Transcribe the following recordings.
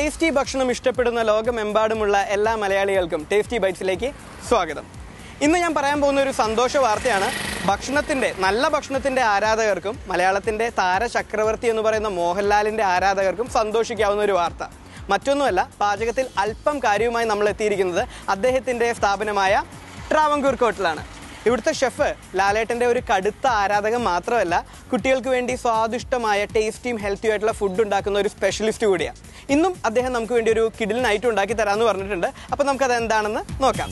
Tasty ഭക്ഷണം ഇഷ്ടപ്പെടുന്ന ലോകമെമ്പാടുമുള്ള എല്ലാ മലയാളികൾക്കും ടേസ്റ്റി ബൈറ്റ്സിലേക്ക് സ്വാഗതം ഇന്ന് ഞാൻ പറയാൻ പോകുന്ന ഒരു സന്തോഷ വാർത്തയാണ് ഭക്ഷണത്തിൻ്റെ നല്ല ഭക്ഷണത്തിൻ്റെ ആരാധകർക്കും മലയാളത്തിൻ്റെ താരചക്രവർത്തി എന്ന് പറയുന്ന മോഹൻലാലിൻ്റെ ആരാധകർക്കും സന്തോഷിക്കാവുന്ന ഒരു വാർത്ത മറ്റൊന്നുമല്ല പാചകത്തിൽ അല്പം കാര്യവുമായി നമ്മൾ എത്തിയിരിക്കുന്നത് അദ്ദേഹത്തിൻ്റെ സ്ഥാപനമായ ട്രാവങ്കൂർ കോട്ടിലാണ് ഇവിടുത്തെ ഷെഫ് ലാലേട്ടൻ്റെ ഒരു കടുത്ത ആരാധകൻ മാത്രമല്ല കുട്ടികൾക്ക് വേണ്ടി സ്വാദിഷ്ടമായ ടേസ്റ്റിയും ഹെൽത്തിയും ആയിട്ടുള്ള ഫുഡ് ഉണ്ടാക്കുന്ന ഒരു സ്പെഷ്യലിസ്റ്റ് കൂടിയാണ് ഇന്നും അദ്ദേഹം നമുക്ക് വേണ്ടി ഒരു കിഡിൽ നൈറ്റ് ഉണ്ടാക്കി തരാമെന്ന് പറഞ്ഞിട്ടുണ്ട് അപ്പോൾ നമുക്കത് എന്താണെന്ന് നോക്കാം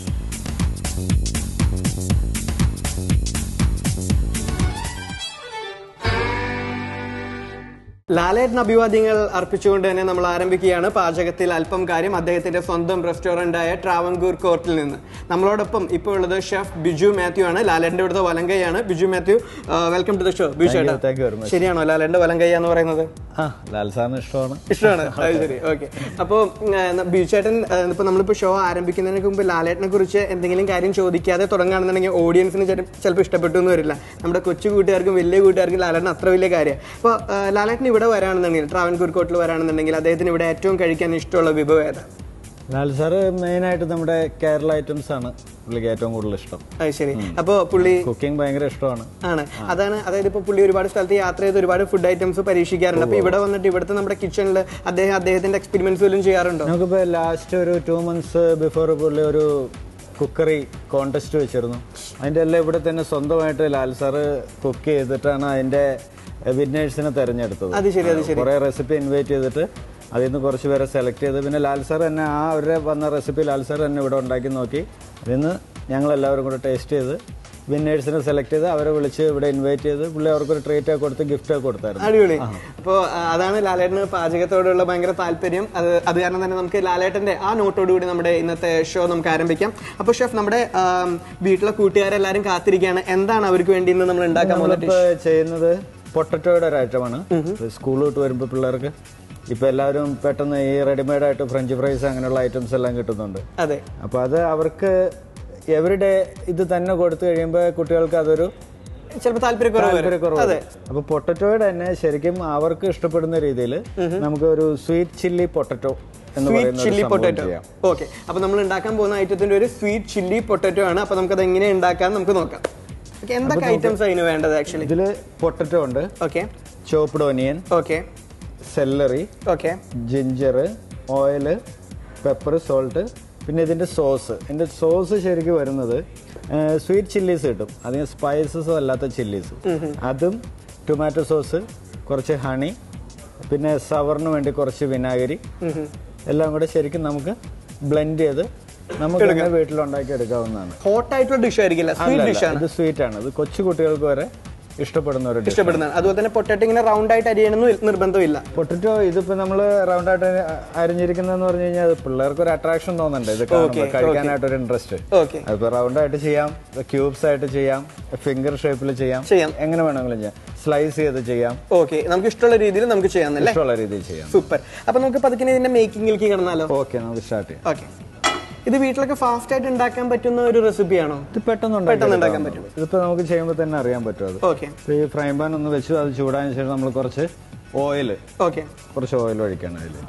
ലാലേട്ടൻ അഭിവാദ്യങ്ങൾ അർപ്പിച്ചുകൊണ്ട് തന്നെ നമ്മൾ ആരംഭിക്കുകയാണ് പാചകത്തിൽ അല്പം കാര്യം അദ്ദേഹത്തിന്റെ സ്വന്തം റെസ്റ്റോറൻ്റായ ട്രാവൻകൂർ കോർട്ടിൽ നിന്ന് നമ്മളോടൊപ്പം ഇപ്പോൾ ഉള്ളത് ഷെഫ് ബിജു മാത്യു ആണ് ലാലേട്ടൻ്റെ ഇവിടുത്തെ വലങ്കയാണ് Biju Mathew welcome to the show Biju ചേട്ടാ താങ്ക് യു വെരി മച്ച് ശരിയാണോ ലാലേട്ടൻ്റെ വലങ്കയ്യ എന്ന് പറയുന്നത് ആ ലാൽ സാറിന് ഇഷ്ടമാണ് ഇഷ്ടമാണ് അത് ശരി ഓക്കെ അപ്പോൾ ബിജു ചേട്ടൻ ഇപ്പൊ നമ്മളിപ്പോ ഷോ ആരംഭിക്കുന്നതിന് മുമ്പ് ലാലേട്ടനെ കുറിച്ച് എന്തെങ്കിലും കാര്യം ചോദിക്കാതെ തുടങ്ങുകയാണെന്നുണ്ടെങ്കിൽ ഓഡിയൻസിന് ചിലപ്പോൾ ഇഷ്ടപ്പെട്ടു എന്ന് വരില്ല നമ്മുടെ കൊച്ചു കൂട്ടുകാർക്കും വലിയ കൂട്ടുകാർക്കും ലാലേട്ടൻ അത്ര വലിയ കാര്യം അപ്പോൾ ലാലേട്ടൻ ഇവിടെ വരാണെന്നുണ്ടെങ്കിൽ ട്രാവൻകൂർ കോട്ടിൽ വരാണെന്നുണ്ടെങ്കിൽ അദ്ദേഹത്തിന് ഇവിടെ ഏറ്റവും കഴിക്കാൻ ഇഷ്ടമുള്ള വിഭവം ഏതാ ലാൽ സാറ് മെയിൻ ആയിട്ട് നമ്മുടെ കേരള ഐറ്റംസ് ആണ് പുള്ളിക്ക് ഏറ്റവും കൂടുതൽ ഇഷ്ടം അത് ശരി അപ്പോൾ പുള്ളി കുക്കിംഗ് ഭയങ്കര ഇഷ്ടമാണ് ആണ് അതാണ് അതായത് ഇപ്പോൾ പുള്ളി ഒരുപാട് സ്ഥലത്ത് യാത്ര ചെയ്ത് ഒരുപാട് ഫുഡ് ഐറ്റംസ് പരീക്ഷിക്കാറുണ്ട് അപ്പോൾ ഇവിടെ വന്നിട്ട് ഇവിടുത്തെ നമ്മുടെ കിച്ചണിൽ അദ്ദേഹം അദ്ദേഹത്തിന്റെ എക്സ്പെരിമെന്റ്സ് വല്ലതും ചെയ്യാറുണ്ടോ നമുക്കിപ്പോൾ ലാസ്റ്റ് ഒരു ടു മന്ത്സ് ബിഫോർ പുള്ളി ഒരു കുക്കറി കോntest വെച്ചിരുന്നു അതിൻ്റെ എല്ലാം ഇവിടെ തന്നെ സ്വന്തമായിട്ട് ലാൽ സാറ് കുക്ക് ചെയ്തിട്ടാണ് അതിൻ്റെ വിന്നേഴ്സിനെ തിരഞ്ഞെടുത്തത് അത് ശരി അത് ശരി കുറേ റെസിപ്പി ഇൻവൈറ്റ് ചെയ്തിട്ട് അതിൽ നിന്ന് കുറച്ച് പേരെ സെലക്ട് ചെയ്ത് പിന്നെ ലാൽ സാർ തന്നെ ആ അവരുടെ വന്ന റെസിപ്പി ലാൽ സാർ തന്നെ ഇവിടെ ഉണ്ടാക്കി നോക്കി അതിൽ നിന്ന് ഞങ്ങൾ എല്ലാവരും കൂടെ ടേസ്റ്റ് ചെയ്ത് വിന്നേഴ്സിനെ സെലക്ട് ചെയ്ത് അവരെ വിളിച്ച് ഇവിടെ ഇൻവൈറ്റ് ചെയ്ത് പുള്ളി അവർക്കൊരു ട്രീറ്റ് ഒക്കെ കൊടുത്ത് ഗിഫ്റ്റ് ഒക്കെ കൊടുത്തായിരുന്നു അടിപൊളി അപ്പോൾ അതാണ് ലാലേട്ടന് പാചകത്തോടുള്ള ഭയങ്കര താല്പര്യം അത് അത് കാരണം തന്നെ നമുക്ക് ലാലേട്ടന്റെ ആ നോട്ടോടുകൂടി നമ്മുടെ ഇന്നത്തെ ഷോ നമുക്ക് ആരംഭിക്കാം അപ്പോൾ ഷെഫ് നമ്മുടെ ആം, വീട്ടിലെ കൂട്ടുകാരെല്ലാരും കാത്തിരിക്കുകയാണ് എന്താണ് അവർക്ക് വേണ്ടി ഇന്ന് നമ്മൾ ഉണ്ടാക്കാൻ പോകുന്നത് നമ്മളിപ്പോൾ ചെയ്യുന്നത് പൊട്ടറ്റോയുടെ ഒരു ഐറ്റമാണ് സ്കൂൾ വിട്ട് വരുമ്പോൾ പിള്ളേർക്ക് ഇപ്പൊ എല്ലാവരും പെട്ടെന്ന് ഈ റെഡിമെയ്ഡ് ആയിട്ട് ഫ്രഞ്ച് ഫ്രൈസ് അങ്ങനെയുള്ള ഐറ്റംസ് എല്ലാം കിട്ടുന്നുണ്ട് അതെ അപ്പൊ അത് അവർക്ക് എവറിഡേ ഇത് തന്നെ കൊടുത്തു കഴിയുമ്പോൾ കുട്ടികൾക്ക് അതൊരു ചിലപ്പോൾ താല്പര്യക്കുറവ് വരും. താല്പര്യക്കുറവ് അതെ വരും. അപ്പൊ പൊട്ടറ്റോയുടെ തന്നെ ശരിക്കും അവർക്ക് ഇഷ്ടപ്പെടുന്ന രീതിയിൽ നമുക്ക് ഒരു സ്വീറ്റ് ചില്ലി പൊട്ടറ്റോ എന്ന് സ്വീറ്റ് പറയുന്ന ഒരു ചില്ലി സംഭവം പൊട്ടാറ്റോ ചെയ്യാം ഓക്കെ അപ്പൊ നമ്മൾ ഉണ്ടാക്കാൻ പോകുന്ന ഐറ്റത്തിന്റെ ഒരു സ്വീറ്റ് ചില്ലി പൊട്ടാറ്റോ ആണ് അപ്പൊ നമുക്കത് എങ്ങനെ ഉണ്ടാക്കാൻ നമുക്ക് നോക്കാം ഓക്കെ എന്തൊക്കെ ഐറ്റംസ് അതിന് വേണ്ടത് ആക്ച്വലി ഇതില് പൊട്ടറ്റോ ഉണ്ട് okay chopped onion okay celery okay ginger oil pepper salt പിന്നെ ഇതിന്റെ സോസ് ഇതിന്റെ സോസ് ശരിക്കും വരുന്നത് സ്വീറ്റ് ചില്ലീസ് കിട്ടും അതിന് സ്പൈസസോ അല്ലാത്ത ചില്ലീസ് അതും ടൊമാറ്റോ സോസ് കുറച്ച് ഹണി പിന്നെ സവറിന് വേണ്ടി കുറച്ച് വിനാഗിരി എല്ലാം കൂടെ ശരിക്കും നമുക്ക് ബ്ലെൻഡ് ചെയ്ത് നമുക്ക് തന്നെ വീട്ടിലുണ്ടാക്കി എടുക്കാവുന്നതാണ് ഹോട്ട് ആയിട്ടുള്ള ഡിഷ് ആയിരിക്കില്ല സ്വീറ്റ് അല്ലല്ല, ഡിഷ് ആണ് ഇത് സ്വീറ്റ് ആണ് ഇത് കൊച്ചു കുട്ടികൾക്ക് വരെ ഇഷ്ടപ്പെടുന്ന ഒരു ഡിഷ് ഇഷ്ടപ്പെടുന്നതാണ് അതുപോലെ തന്നെ പൊട്ടാറ്റോ ഇങ്ങനെ റൗണ്ട് ആയിട്ട് അരിയണമെന്ന് നിർബന്ധമില്ല പൊട്ടറ്റോ ഇതിപ്പോ നമ്മള് റൗണ്ട് ആയിട്ട് അരിഞ്ഞിരിക്കുന്നതെന്ന് പറഞ്ഞു കഴിഞ്ഞാൽ അത് പിള്ളേർക്ക് ഒരു അട്രാക്ഷൻ തോന്നുന്നുണ്ട് ഇത് കാണുമ്പോൾ കഴിക്കാനായിട്ട് ഒരു ഇൻട്രസ്റ്റ് ഓക്കെ അതിപ്പോ റൗണ്ട് ആയിട്ട് ചെയ്യാം ക്യൂബ്സ് ആയിട്ട് ചെയ്യാം ഫിംഗർ ഷേപ്പിൽ ചെയ്യാം ചെയ്യാം എങ്ങനെ വേണമെങ്കിലും ചെയ്യാം സ്ലൈസ് ചെയ്ത് ചെയ്യാം ഓക്കെ നമുക്ക് ഇഷ്ടമുള്ള രീതിയിൽ നമുക്ക് ചെയ്യാന്നല്ലേ ഇഷ്ടമുള്ള രീതിയിൽ ചെയ്യാം സൂപ്പർ അപ്പൊ നമുക്ക് പതുക്കെ ഇതിന്റെ മേക്കിംഗിലേക്ക് കിടന്നാലോ ഓക്കെ നമുക്ക് സ്റ്റാർട്ട് ചെയ്യാം ഓക്കെ ഇത് വീട്ടിലൊക്കെ ഫാസ്റ്റ് ആയിട്ട് ഉണ്ടാക്കാൻ പറ്റുന്ന ഒരു റെസിപ്പിയാണോ ഇത് പെട്ടെന്ന് പെട്ടെന്ന് ഉണ്ടാക്കാൻ ഉണ്ടാക്കാൻ ഇതിപ്പോ നമുക്ക് ചെയ്യുമ്പോൾ തന്നെ അറിയാൻ പറ്റും അത് ഓക്കെ ഇപ്പൊ ഈ ഫ്രൈ പാൻ ഒന്ന് വെച്ചു അത് ചൂടായതിനു ശേഷം നമ്മൾ കുറച്ച് ഓയിൽ ഓക്കെ കുറച്ച് ഓയിൽ ഒഴിക്കണം അതിലേക്ക്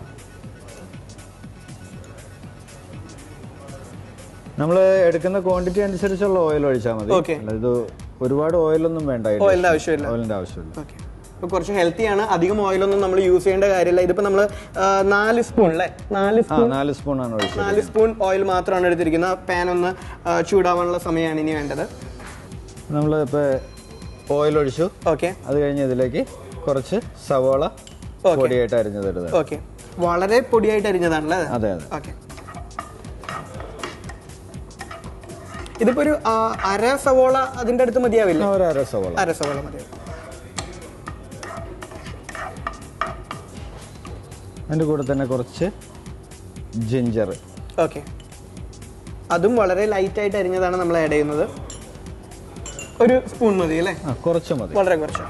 നമ്മൾ എടുക്കുന്ന ക്വാണ്ടിറ്റി അനുസരിച്ചുള്ള ഓയിൽ ഒഴിച്ചാൽ മതി Okay. അല്ല, ഇത് ഒരുപാട് ഓയിലൊന്നും വേണ്ട ഇതിൽ. ഓയിലിന്റെ ആവശ്യമില്ല ഓയിലിന്റെ ആവശ്യമില്ല ഓക്കെ ഇപ്പൊ കുറച്ച് ഹെൽത്തി ആണ് അധികം ഓയിലൊന്നും നമ്മൾ യൂസ് ചെയ്യേണ്ട കാര്യമില്ല ഇതിപ്പോ നമ്മൾ നാല് സ്പൂൺ അല്ലേ നാല് ആ നാല് സ്പൂൺ ആണ് ഒഴിച്ചത് നാല് സ്പൂൺ ഓയിൽ മാത്രമാണ് എടുത്തിരിക്കുന്നത് പാൻ ഒന്ന് ആ, ചൂടാവാനുള്ള സമയമാണ് ഇനി വേണ്ടത് നമ്മൾ ഇപ്പൊ ഓയിൽ ഒഴിച്ചു ഓക്കെ അത് കഴിഞ്ഞ് ഇതിലേക്ക് കുറച്ച് സവോള Okay. പൊടിയായിട്ട് അരിഞ്ഞത് ഇടുക ഓക്കെ വളരെ പൊടിയായിട്ട് അരിഞ്ഞതാണല്ലേ അത്? അതെ അതെ ഓക്കെ ഇതിപ്പോ ഒരു ആ, അര സവോള അതിന്റെ അടുത്ത് മതിയാവില്ല ആ, ഒരു അര സവോള അര സവോള മതിയാവും അതിന്റെ കൂടെ തന്നെ കുറച്ച് ജിഞ്ചർ ഓക്കെ അതും വളരെ ലൈറ്റ് ആയിട്ട് അരിഞ്ഞതാണ് നമ്മൾ ആഡ് ചെയ്യുന്നത് ഒരു സ്പൂൺ മതി അല്ലേ ആ കുറച്ച് മതി വളരെ കുറച്ച്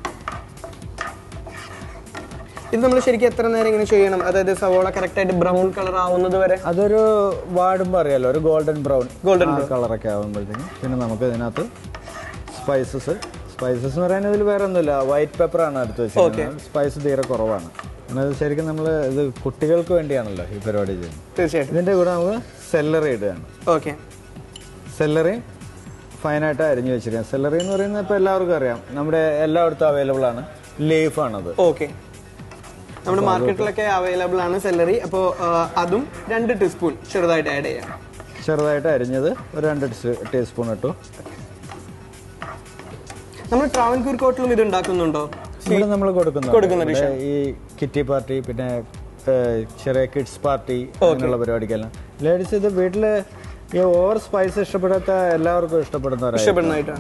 ഇത് നമ്മൾ ശരിക്കും എത്ര നേരം ഇങ്ങനെ ചെയ്യണം അതായത് സവോള കറക്റ്റ് ആയിട്ട് ബ്രൗൺ കളർ ആവുന്നത് വരെ അതൊരു വാടുമ്പോൾ അറിയാലോ ഒരു ഗോൾഡൻ ബ്രൗൺ Golden കളറൊക്കെ ആകുമ്പോഴത്തേക്കും പിന്നെ നമുക്ക് ഇതിനകത്ത് സ്പൈസസ് സ്പൈസസ് എന്ന് പറയുന്നത് ഇതിൽ വേറെ ഒന്നുമില്ല വൈറ്റ് പെപ്പർ ആണ് എടുത്ത് വെച്ചിരിക്കുന്നത് സ്പൈസ് തീരെ കുറവാണ് കാരണം ഇത് ശരിക്കും നമ്മൾ ഇത് കുട്ടികൾക്ക് വേണ്ടിയാണല്ലോ ഈ പരിപാടി ചെയ്യുന്നത് തീർച്ചയായിട്ടും ഇതിന്റെ കൂടെ നമുക്ക് സെല്ലറി ഇടുകയാണ് ഓക്കെ സെല്ലറി ഫൈനായിട്ട് അരിഞ്ഞു വെച്ചിരിക്കുന്നത് സെല്ലറി എന്ന് പറയുന്നത് ഇപ്പോൾ എല്ലാവർക്കും അറിയാം നമ്മുടെ എല്ലായിടത്തും അവൈലബിൾ ആണ് ലീഫാണത് ഓക്കെ നമ്മുടെ മാർക്കറ്റിലൊക്കെ അവൈലബിൾ ആണ് സെല്ലറി അപ്പോൾ അതും രണ്ട് ടീസ്പൂൺ ചെറുതായിട്ട് ആഡ് ചെയ്യാം ചെറുതായിട്ട് അരിഞ്ഞത് ഒരു രണ്ട് ടീസ്പൂൺ ഇട്ടു നമ്മൾ ട്രാവൻകൂർ കോട്ടിലും ഇത് ഉണ്ടാക്കുന്നുണ്ടോ ഇവിടെ നമ്മൾ കൊടുക്കുന്നു കൊടുക്കുന്ന ഇവിടെ ഈ കിറ്റി പാർട്ടി പിന്നെ ഏഹ്, ചെറിയ കിഡ്സ് പാർട്ടി അങ്ങനെയുള്ള പരിപാടിക്കെല്ലാം ലേഡീസ് ഇത് വീട്ടില് ഈ ഓവർ സ്പൈസ് ഇഷ്ടപ്പെടാത്ത എല്ലാവർക്കും ഇഷ്ടപ്പെടുന്നവരായി ഇഷ്ടപ്പെടുന്നതായിട്ടാണ്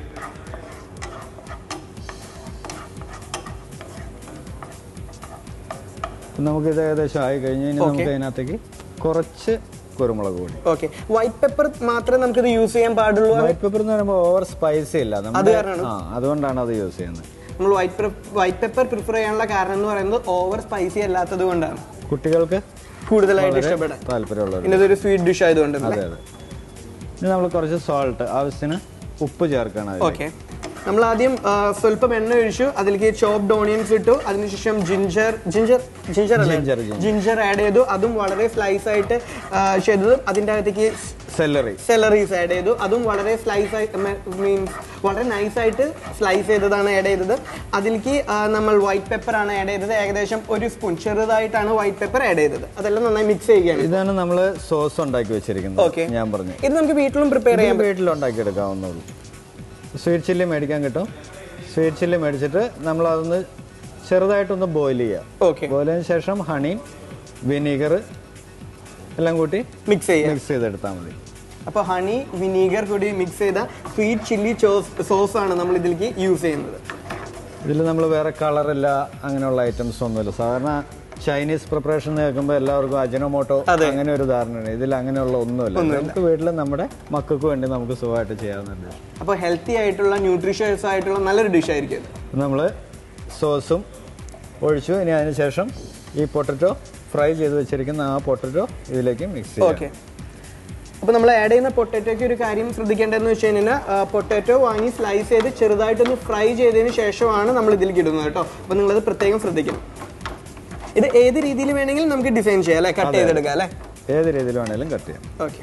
നമുക്ക് ഇത് ഏകദേശം ആയി കഴിഞ്ഞ് ഇനി നമുക്ക് അതിനകത്തേക്ക് കുറച്ച് കുരുമുളക് പൊടി ഓക്കെ വൈറ്റ് പെപ്പർ മാത്രമേ നമുക്കിത് യൂസ് ചെയ്യാൻ പാടുള്ളൂ വൈറ്റ് പെപ്പർ എന്ന് പറയുമ്പോൾ ഓവർ സ്പൈസി ഇല്ല നമ്മുടെ ആ അതുകൊണ്ടാണ് അത് യൂസ് ചെയ്യുന്നത് നമ്മൾ വൈറ്റ് വൈറ്റ് പെപ്പർ പ്രിഫർ ചെയ്യാനുള്ള കാരണം എന്ന് പറയുന്നത് ഓവർ സ്പൈസി അല്ലാത്തത് കൊണ്ടാണ് കുട്ടികൾക്ക് കൂടുതലായിട്ട് ഇഷ്ടപ്പെടാൻ താല്പര്യമുള്ളത് പിന്നെ ഇതൊരു സ്വീറ്റ് ഡിഷ് ആയതുകൊണ്ട് അതെ അതെ ഇനി നമ്മൾ കുറച്ച് സോൾട്ട് ആവശ്യത്തിന് ഉപ്പ് ചേർക്കണം അതിൽ ഓക്കെ നമ്മൾ ആദ്യം ആ, സ്വല്പം എണ്ണ ഒഴിച്ചു അതിലേക്ക് ചോപ്ഡ് ഓണിയൻസ് ഇട്ടു അതിനുശേഷം ജിഞ്ചർ ജിഞ്ചർ ജിഞ്ചർ അല്ലേ Ginger, ginger. ജിഞ്ചർ ആഡ് ചെയ്തു അതും വളരെ സ്ലൈസ് ആയിട്ട് ആ, ചെയ്തതും അതിൻ്റെ അകത്തേക്ക് സെല്ലറി സെലറീസ് ആഡ് ചെയ്തു അതും വളരെ സ്ലൈസ് ആയി മീൻസ് വളരെ നൈസ് ആയിട്ട് സ്ലൈസ് ചെയ്തതാണ് ആഡ് ചെയ്തത് അതിലേക്ക് ആ, നമ്മൾ വൈറ്റ് പെപ്പർ ആണ് ആഡ് ചെയ്തത് ഏകദേശം ഒരു സ്പൂൺ ചെറുതായിട്ടാണ് വൈറ്റ് പെപ്പർ ആഡ് ചെയ്തത് അതെല്ലാം നന്നായി മിക്സ് ചെയ്യുകയാണ് ഇതാണ് നമ്മൾ സോസ് ഉണ്ടാക്കി വെച്ചിരിക്കുന്നത് Okay. ഞാൻ പറഞ്ഞു ഇത് നമുക്ക് വീട്ടിലും പ്രിപ്പയർ ചെയ്യാം ഇത് വീട്ടിൽ ഉണ്ടാക്കി എടുക്കാവുന്നുള്ളൂ സ്വീറ്റ് ചില്ലി മേടിക്കാൻ കിട്ടും സ്വീറ്റ് ചില്ലി മേടിച്ചിട്ട് നമ്മൾ അതൊന്ന് ചെറുതായിട്ടൊന്ന് ബോയിൽ ചെയ്യുക ഓക്കെ ബോയിൽ ചെയ്തതിന് ശേഷം ഹണി വിനീഗർ എല്ലാം കൂട്ടി മിക്സ് ചെയ്യാം മിക്സ് ചെയ്തെടുത്താൽ മതി അപ്പോൾ ഹണി വിനീഗർ കൂടി മിക്സ് ചെയ്ത സ്വീറ്റ് ചില്ലി സോസ് ആണ് നമ്മൾ ഇതിലേക്ക് യൂസ് ചെയ്യുന്നത് ഇതിൽ നമ്മൾ വേറെ കളറില്ല അങ്ങനെയുള്ള ഐറ്റംസ് ഒന്നുമില്ല സാധാരണ ചൈനീസ് പ്രിപ്പറേഷൻ കേൾക്കുമ്പോൾ എല്ലാവർക്കും അജിനോമോട്ടോ അങ്ങനെ ഒരു ധാരണയാണ് ഇതിൽ അങ്ങനെയുള്ള ഒന്നുമില്ല നമുക്ക് വീട്ടിൽ നമ്മുടെ മക്കൾക്ക് വേണ്ടി നമുക്ക് സുഖമായിട്ട് ചെയ്യാവുന്നുണ്ട് അപ്പോൾ ഹെൽത്തി ആയിട്ടുള്ള ന്യൂട്രീഷ്യസ് ആയിട്ടുള്ള നല്ലൊരു ഡിഷ് ആയിരിക്കും ഇത് നമ്മൾ സോസും ഒഴിച്ചു ഇനി അതിന് ശേഷം ഈ പൊട്ടറ്റോ ഫ്രൈ ചെയ്ത് വെച്ചിരിക്കുന്ന ആ പൊട്ടറ്റോ ഇതിലേക്ക് മിക്സ് ചെയ്യാം ഓക്കെ അപ്പോൾ നമ്മൾ ആഡ് ചെയ്യുന്ന പൊട്ടാറ്റോയ്ക്ക് ഒരു കാര്യം ശ്രദ്ധിക്കേണ്ടതെന്ന് വെച്ച് കഴിഞ്ഞാൽ പൊട്ടാറ്റോ വാങ്ങി സ്ലൈസ് ചെയ്ത് ചെറുതായിട്ടൊന്ന് ഫ്രൈ ചെയ്തതിന് ശേഷമാണ് നമ്മൾ ഇതിലേക്ക് ഇടുന്നത് കേട്ടോ അപ്പോൾ നിങ്ങളത് പ്രത്യേകം ശ്രദ്ധിക്കണം ഇത് ഏത് രീതിയിൽ വേണമെങ്കിലും നമുക്ക് ഡിസൈൻ ചെയ്യാം അല്ലേ കട്ട് ചെയ്തെടുക്കാം അല്ലേ ഏത് രീതിയിൽ വേണേലും കട്ട് ചെയ്യാം ഓക്കെ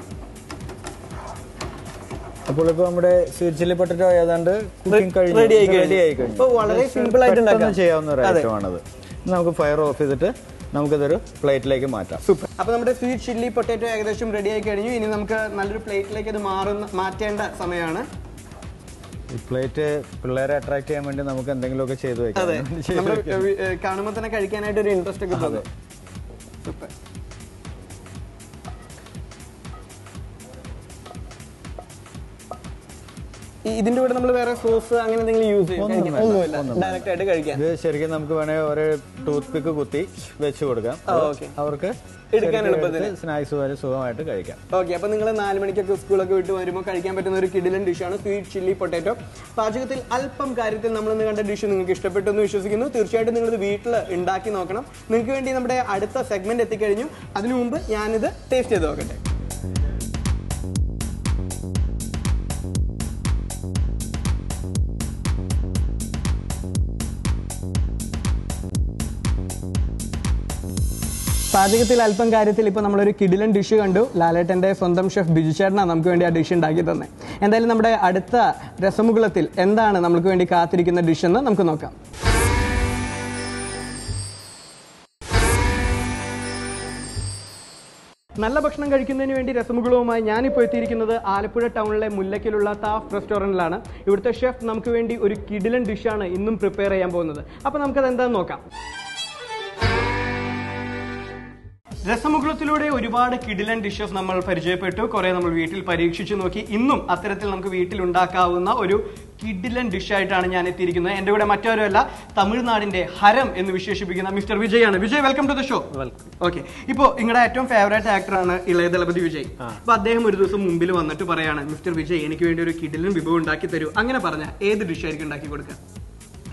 അപ്പോൾ ഇപ്പോൾ നമ്മുടെ സ്വീറ്റ് ചില്ലി പൊട്ടറ്റോ ഏതാണ്ട് കുക്കിംഗ് കഴിഞ്ഞു ready ആയി റെഡി ആയി കഴിഞ്ഞു അപ്പോൾ വളരെ സിമ്പിൾ ആയിട്ട് പെട്ടെന്ന് ഉണ്ടാക്കാം ചെയ്യാവുന്ന ഒരു ഐറ്റമാണത് ഇനി നമുക്ക് ഫയർ ഓഫ് ചെയ്തിട്ട് നമുക്കിതൊരു പ്ലേറ്റിലേക്ക് മാറ്റാം സൂപ്പർ അപ്പോൾ നമ്മുടെ സ്വീറ്റ് ചില്ലി പൊട്ടാറ്റോ ഏകദേശം റെഡി ആയി കഴിഞ്ഞു ഇനി നമുക്ക് നല്ലൊരു പ്ലേറ്റിലേക്ക് അത് മാറുന്ന മാറ്റേണ്ട സമയമാണ് ഈ പ്ലേറ്റ് പിള്ളേരെ അട്രാക്ട് ചെയ്യാൻ വേണ്ടി നമുക്ക് എന്തെങ്കിലുമൊക്കെ ചെയ്തു അതെ വെക്കാം നമ്മൾ കാണുമ്പോൾ തന്നെ കഴിക്കാനായിട്ട് ഒരു ഇൻട്രസ്റ്റ് ഒക്കെ തോന്നും സൂപ്പർ ഇതിന്റെ കൂടെ നമ്മൾ വേറെ സോസ് അങ്ങനെ എന്തെങ്കിലും യൂസ് ചെയ്യും കഴിക്കാൻ? ഒന്നുമില്ല ഡയറക്റ്റ് ആയിട്ട് കഴിക്കാം ഇത് ശരിക്കും നമുക്ക് വേണമെങ്കിൽ ഒരു ടൂത്ത് പിക്ക് കുത്തി വെച്ച് കൊടുക്കാം ഓക്കെ അവർക്ക് എടുക്കാൻ എളുപ്പത്തിന് സ്നാക്സ് വരെ സുഖമായിട്ട് കഴിക്കാം ഓക്കെ അപ്പൊ നിങ്ങൾ നാല് മണിക്കൊക്കെ സ്കൂളൊക്കെ വിട്ട് വരുമ്പോൾ കഴിക്കാൻ പറ്റുന്ന ഒരു കിടിലൻ ഡിഷാണ് സ്വീറ്റ് ചില്ലി പൊട്ടാറ്റോ പാചകത്തിൽ അല്പം കാര്യത്തിൽ നമ്മൾ ഇന്ന് കണ്ട ഡിഷ് നിങ്ങൾക്ക് ഇഷ്ടപ്പെട്ടു എന്ന് വിശ്വസിക്കുന്നു തീർച്ചയായിട്ടും നിങ്ങൾ ഇത് വീട്ടിൽ ഉണ്ടാക്കി നോക്കണം നിങ്ങൾക്ക് വേണ്ടി നമ്മുടെ അടുത്ത സെഗ്മെന്റ് എത്തിക്കഴിഞ്ഞു അതിനു മുമ്പ് ഞാനിത് ടേസ്റ്റ് ചെയ്ത് നോക്കട്ടെ പാചകത്തിൽ അല്പം കാര്യത്തിൽ ഇപ്പോൾ നമ്മളൊരു കിടിലൻ ഡിഷ് കണ്ടു ലാലേട്ടൻ്റെ സ്വന്തം ഷെഫ് ബിജു ചേട്ടനാണ് നമുക്ക് വേണ്ടി ആ ഡിഷ് ഉണ്ടാക്കി തന്നെ എന്തായാലും നമ്മുടെ അടുത്ത രസമുകുളത്തിൽ എന്താണ് നമുക്ക് വേണ്ടി കാത്തിരിക്കുന്ന ഡിഷ് എന്ന് നമുക്ക് നോക്കാം നല്ല ഭക്ഷണം കഴിക്കുന്നതിന് വേണ്ടി രസമുകുളവുമായി ഞാനിപ്പോൾ എത്തിയിരിക്കുന്നത് ആലപ്പുഴ ടൗണിലെ മുല്ലയ്ക്കലുള്ള താഫ് റെസ്റ്റോറൻറ്റിലാണ് ഇവിടുത്തെ ഷെഫ് നമുക്ക് വേണ്ടി ഒരു കിടിലൻ ഡിഷാണ് ഇന്നും പ്രിപ്പയർ ചെയ്യാൻ പോകുന്നത് അപ്പോൾ നമുക്കത് എന്താണെന്ന് നോക്കാം രസമുകുളത്തിലൂടെ ഒരുപാട് കിടിലൻ ഡിഷസ് നമ്മൾ പരിചയപ്പെട്ടു കുറെ നമ്മൾ വീട്ടിൽ പരീക്ഷിച്ചു നോക്കി ഇന്നും അത്തരത്തിൽ നമുക്ക് വീട്ടിൽ ഉണ്ടാക്കാവുന്ന ഒരു കിടിലൻ ഡിഷായിട്ടാണ് ഞാൻ എത്തിയിരിക്കുന്നത് എൻ്റെ കൂടെ മറ്റാരുമല്ല തമിഴ്നാടിന്റെ ഹരം എന്ന് വിശേഷിപ്പിക്കുന്ന മിസ്റ്റർ വിജയ് ആണ് Vijay welcome to the show okay ഇപ്പോൾ നിങ്ങളുടെ ഏറ്റവും ഫേവറേറ്റ് ആക്ടറാണ് ഇളയ ദളപതി വിജയ് അപ്പൊ അദ്ദേഹം ഒരു ദിവസം മുമ്പിൽ വന്നിട്ട് പറയാണ് മിസ്റ്റർ വിജയ് എനിക്ക് വേണ്ടി ഒരു കിടിലൻ വിഭവം ഉണ്ടാക്കി തരൂ അങ്ങനെ പറഞ്ഞ ഏത് ഡിഷ് ആയിരിക്കും ഉണ്ടാക്കി കൊടുക്കുക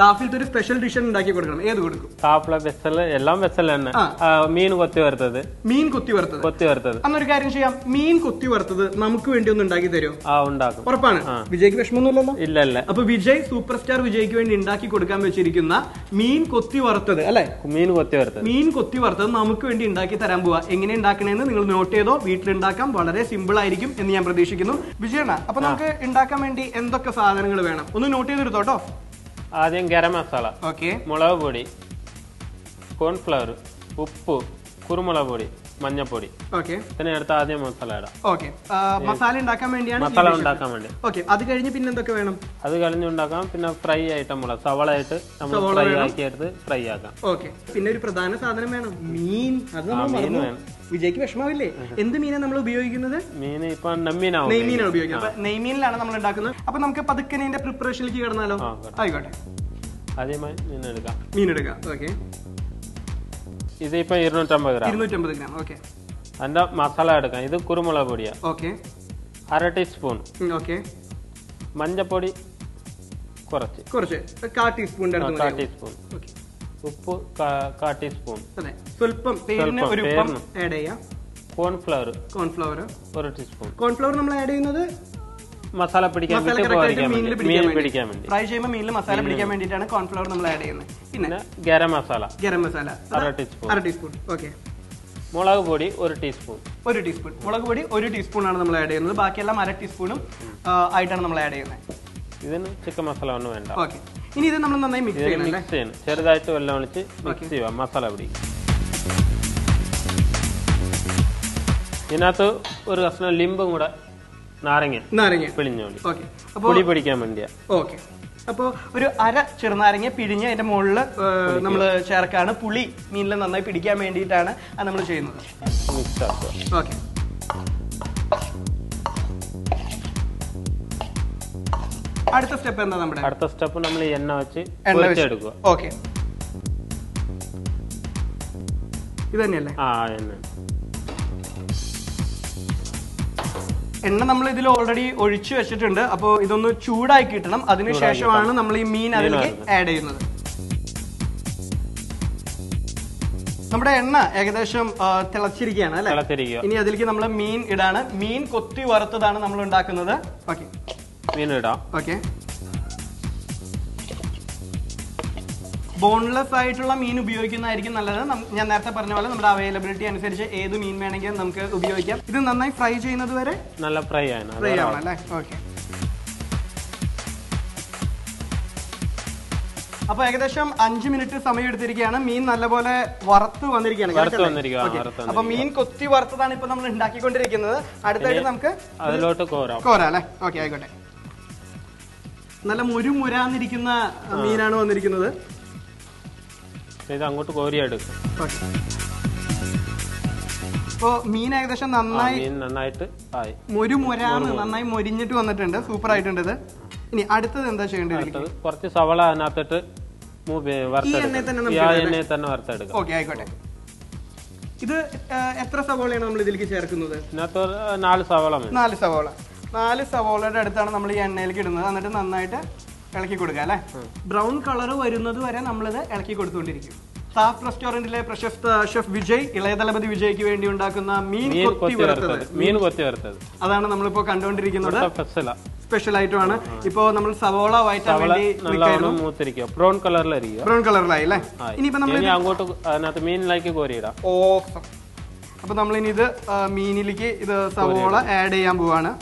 താഫിലത്തെ ഒരു സ്പെഷ്യൽ ഡിഷ് ഉണ്ടാക്കി കൊടുക്കണം ഏത് കൊടുക്കും ടാപ്പിലെ വെസല് എല്ലാം വെസൽ തന്നെ ആ. ആ, മീൻ കൊത്തി വറുത്തത് മീൻ കൊത്തി വറുത്തത് കൊത്തി വറുത്തത് അന്നൊരു കാര്യം ചെയ്യാം മീൻ കൊത്തി വറുത്തത് നമുക്ക് വേണ്ടി ഒന്ന് ഉണ്ടാക്കി തരുമോ ആ ഉണ്ടാക്കും ഉറപ്പാണ് വിജയ്ക്ക് വിഷമമൊന്നുമില്ലല്ലോ ഇല്ല ഇല്ല അപ്പൊ വിജയ് സൂപ്പർ സ്റ്റാർ വിജയ്ക്ക് വേണ്ടി ഉണ്ടാക്കി കൊടുക്കാൻ വെച്ചിരിക്കുന്ന മീൻ കൊത്തി വറുത്തത് അല്ലെ മീൻ കൊത്തി വറുത്തത് മീൻ കൊത്തി വറുത്തത് നമുക്ക് വേണ്ടി ഉണ്ടാക്കി തരാൻ പോവാ എങ്ങനെ ഉണ്ടാക്കണേന്ന് നിങ്ങൾ നോട്ട് ചെയ്തോ വീട്ടിലുണ്ടാക്കാം വളരെ സിമ്പിൾ ആയിരിക്കും എന്ന് ഞാൻ പ്രതീക്ഷിക്കുന്നു വിജയണ്ണ അപ്പൊ നമുക്ക് ഉണ്ടാക്കാൻ വേണ്ടി എന്തൊക്കെ സാധനങ്ങൾ വേണം ഒന്ന് നോട്ട് ചെയ്തെടുത്തോട്ടോ ആദ്യം ഗരം മസാല ഓക്കെ മുളക് പൊടി കോൺഫ്ലവർ ഉപ്പ് കുരുമുളക് പൊടി മഞ്ഞപ്പൊടി ഓക്കെ ഇതിനെ എടുത്ത് ആദ്യം മസാല ഇടാം ഓക്കെ മസാല ഉണ്ടാക്കാൻ വേണ്ടിയാണ് മസാല ഉണ്ടാക്കാൻ വേണ്ടി ഓക്കെ അത് കഴിഞ്ഞ് പിന്നെ എന്തൊക്കെ വേണം അത് കഴിഞ്ഞ് ഉണ്ടാക്കാം പിന്നെ ഫ്രൈ ആയിട്ട് മുള സവള ആയിട്ട് നമ്മൾ ഫ്രൈ ആക്കി എടുത്ത് ഫ്രൈ ആക്കാം ഓക്കെ പിന്നെ ഒരു പ്രധാന സാധനം വേണം മീൻ അത് നമ്മൾ മീൻ മറന്നു വേണം. വിജയ്ക്ക് വിഷമാവില്ലേ എന്ത് മീനാണ് നമ്മൾ ഉപയോഗിക്കുന്നത് മീൻ ഇപ്പൊ നെമ്മീനാവും നെയ്മീനാണ് ഉപയോഗിക്കുന്നത് അപ്പൊ നെയ്മീനിലാണ് നമ്മൾ ഉണ്ടാക്കുന്നത് അപ്പൊ നമുക്ക് പതുക്കെ ഇതിന്റെ പ്രിപ്പറേഷനിലേക്ക് കിടന്നാലോ ആ, ആയിക്കോട്ടെ ആദ്യമായി മീൻ എടുക്കാം മീൻ എടുക്കാം ഓക്കെ ഇതിപ്പോ ഇരുന്നൂറ്റമ്പത് ഗ്രാം ഇരുന്നൂറ്റമ്പത് ഗ്രാം ഓക്കെ അതിന്റെ മസാല എടുക്കാം ഇത് കുരുമുളക് പൊടിയാ ഓക്കെ അര ടീസ്പൂൺ ഓക്കെ മഞ്ഞപ്പൊടി കുറച്ച് കുറച്ച് കാ ടീസ്പൂണിന്റെ അടുത്ത് കാ മതി ടീസ്പൂൺ ഓക്കെ ഉപ്പ് കാ- കാ ടീസ്പൂൺ അതെ സ്വല്പം പേരിന് സ്വല്പം, ഒരു ഉപ്പം പേരിന്. ആഡ് ചെയ്യാം കോൺഫ്ലവർ കോൺഫ്ലവർ ഒരു ടീസ്പൂൺ കോൺഫ്ലവർ നമ്മൾ ആഡ് ചെയ്യുന്നത് മസാല പിടിക്കാൻ മസാല വിട്ട് correct ആയിട്ട് പോകാതിരിക്കാൻ മീനിൽ വേണ്ടി പിടിക്കാൻ മീൻ വേണ്ടി പിടിക്കാൻ വേണ്ടി ഫ്രൈ ചെയ്യുമ്പോൾ മീനിൽ മസാല പിടിക്കാൻ വേണ്ടിയിട്ടാണ് കോൺഫ്ലവർ നമ്മൾ ആഡ് ചെയ്യുന്നത് പിന്നെ പിന്നെ ഗരം മസാല ഗരം മസാല അര ടീസ്പൂൺ അര ടീസ്പൂൺ ഓക്കെ മുളക് പൊടി ഒരു ടീസ്പൂൺ ഒരു ടീസ്പൂൺ മുളക് പൊടി ഒരു ടീസ്പൂൺ ആണ് നമ്മൾ ആഡ് ചെയ്യുന്നത് ബാക്കിയെല്ലാം അര ടീസ്പൂണും ആ, ആയിട്ടാണ് നമ്മൾ ആഡ് ചെയ്യുന്നത് ഇതിന് ചിക്കൻ മസാല ഒന്നും വേണ്ട ഓക്കെ ഇനി ഇത് നമ്മൾ നന്നായി മിക്സ് ഇതിന് ചെയ്യണം അല്ലേ മിക്സ് ചെയ്യണം ചെറുതായിട്ട് വെള്ളം ഒഴിച്ച് മിക്സ് ചെയ്യുക മസാല പിടിക്കും ഇതിനകത്ത് ഒരു കഷ്ണം ലിമ്പും കൂടെ നാരങ്ങ നാരങ്ങ പിഴിഞ്ഞോളി ഓക്കെ അപ്പോൾ പുളി പിടിക്കാൻ വേണ്ടിയാ ഓക്കെ അപ്പോൾ ഒരു അര ചെറുനാരങ്ങ പിഴിഞ്ഞ് അതിന്റെ മുകളിൽ നമ്മൾ ചേർക്കാണ് പുളി മീനിൽ നന്നായി പിടിക്കാൻ വേണ്ടിയിട്ടാണ് അത് നമ്മൾ ചെയ്യുന്നത് മിക്സ് ആക്കുക ഓക്കെ അടുത്ത സ്റ്റെപ്പ് എന്താ നമ്മുടെ അടുത്ത സ്റ്റെപ്പ് നമ്മൾ ഈ എണ്ണ വെച്ച് എണ്ണ വെച്ച് പൊരിച്ചെടുക്കുക ഓക്കെ ഇത് തന്നെയല്ലേ ആ എണ്ണ എണ്ണ നമ്മൾ ഇതിൽ ഓൾറെഡി ഒഴിച്ചു വെച്ചിട്ടുണ്ട് അപ്പോൾ ഇതൊന്ന് ചൂടായി കിട്ടണം അതിനുശേഷമാണ് നമ്മൾ ഈ മീൻ അതിലേക്ക് ആഡ് ചെയ്യുന്നത് നമ്മുടെ എണ്ണ ഏകദേശം ആ, തിളച്ചിരിക്കുകയാണ് അല്ലെ തിളച്ചിരിക്കുക ഇനി അതിലേക്ക് നമ്മൾ മീൻ ഇടാണ് മീൻ കൊത്തി വറുത്തതാണ് നമ്മൾ ഉണ്ടാക്കുന്നത് ഓക്കെ മീൻ ഇടാം ഓക്കെ ബോൺലെസ് ആയിട്ടുള്ള മീൻ ഉപയോഗിക്കുന്നതായിരിക്കും നല്ലത് നം- ഞാൻ നേരത്തെ പറഞ്ഞ പോലെ നമ്മുടെ അവൈലബിലിറ്റി അനുസരിച്ച് ഏത് മീൻ വേണമെങ്കിലും നമുക്ക് ഉപയോഗിക്കാം ഇത് നന്നായി ഫ്രൈ ചെയ്യുന്നത് വരെ നല്ല ഫ്രൈ ആണ് ഫ്രൈ ആവണം അല്ലേ ഓക്കെ അപ്പൊ ഏകദേശം അഞ്ച് മിനിറ്റ് സമയം എടുത്തിരിക്കുകയാണ് മീൻ നല്ലപോലെ വറുത്ത് വന്നിരിക്കുകയാണ് വറുത്ത് correct അല്ലേ? വന്നിരിക്കുക, ആ, Okay. വറുത്ത് അപ്പൊ മീൻ കൊത്തി വറുത്തതാണ് ഇപ്പൊ നമ്മൾ ഉണ്ടാക്കിക്കൊണ്ടിരിക്കുന്നത് അടുത്തായിട്ട് നമുക്ക് അതിലോട്ട് കോരാം കോര അല്ലേ ഓക്കെ ആയിക്കോട്ടെ നല്ല മുരു മുരാന്നിരിക്കുന്ന മീനാണ് വന്നിരിക്കുന്നത് ഇത് അങ്ങോട്ട് കോരിയെടുക്കും ഓക്കെ ഇപ്പോ മീൻ ഏകദേശം ആ നന്നായി മീൻ നന്നായിട്ട് ആയി മുരു മുരാന്ന് നന്നായി മൊരിഞ്ഞിട്ട് വന്നിട്ടുണ്ട് സൂപ്പർ ആയിട്ടുണ്ട് ഇത് ഇനി അടുത്തത് എന്താ ചെയ്യേണ്ടത് അടുത്തത് കുറച്ച് സവള അതിനകത്തിട്ട് മൂവ് എണ്ണയിൽ തന്നെ വറുത്തെടുക്കാം നമുക്ക് ഈ ആ ഇടാം, എണ്ണയിൽ തന്നെ വറുത്തെടുക്കാം ഓക്കെ ആയിക്കോട്ടെ ഇത് ആ, എത്ര സവോളയാണ് നമ്മൾ ഇതിലേക്ക് ചേർക്കുന്നത് ഇതിനകത്ത് ഒരു നാല് സവള മതി നാല് സവോള നാല് സവോളയുടെ അടുത്താണ് നമ്മൾ ഈ എണ്ണയിലേക്ക് ഇടുന്നത് എന്നിട്ട് നന്നായിട്ട് ഇളക്കി കൊടുക്കുക അല്ലേ ബ്രൗൺ കളർ വരുന്നത് വരെ നമ്മളിത് ഇളക്കി കൊടുത്തുകൊണ്ടിരിക്കും സാഫ് റെസ്റ്റോറന്റിലെ പ്രശസ്ത ഷെഫ് വിജയ് ഇളയതലപതി വിജയ്ക്ക് വേണ്ടി ഉണ്ടാക്കുന്ന മീൻ മീൻ കൊത്തി കൊത്തി വറുത്തത് വറുത്തത് മീൻ കൊത്തി വറുത്തത് അതാണ് നമ്മളിപ്പോ കണ്ടുകൊണ്ടിരിക്കുന്നത് സ്പെഷ്യലാ സ്പെഷ്യൽ ആയിട്ടുമാണ് ഇപ്പോ നമ്മൾ സവോള വയറ്റാൻ സവള വേണ്ടി നല്ലോണം മൂത്തിരിക്കുക ബ്രൗൺ കളറിലിരിക്കുക ബ്രൗൺ കളറിലായി അല്ലേ ആയി. ഇനിയിപ്പോ നമ്മൾ ഇനി അങ്ങോട്ട് അതിനകത്ത് മീനിലേക്ക് കോരിയിടാം ഓസം അപ്പൊ നമ്മൾ ഇനി ഇത് ആ, മീനിലേക്ക് ഇത് സവോള ആഡ് ചെയ്യാൻ പോവാണ്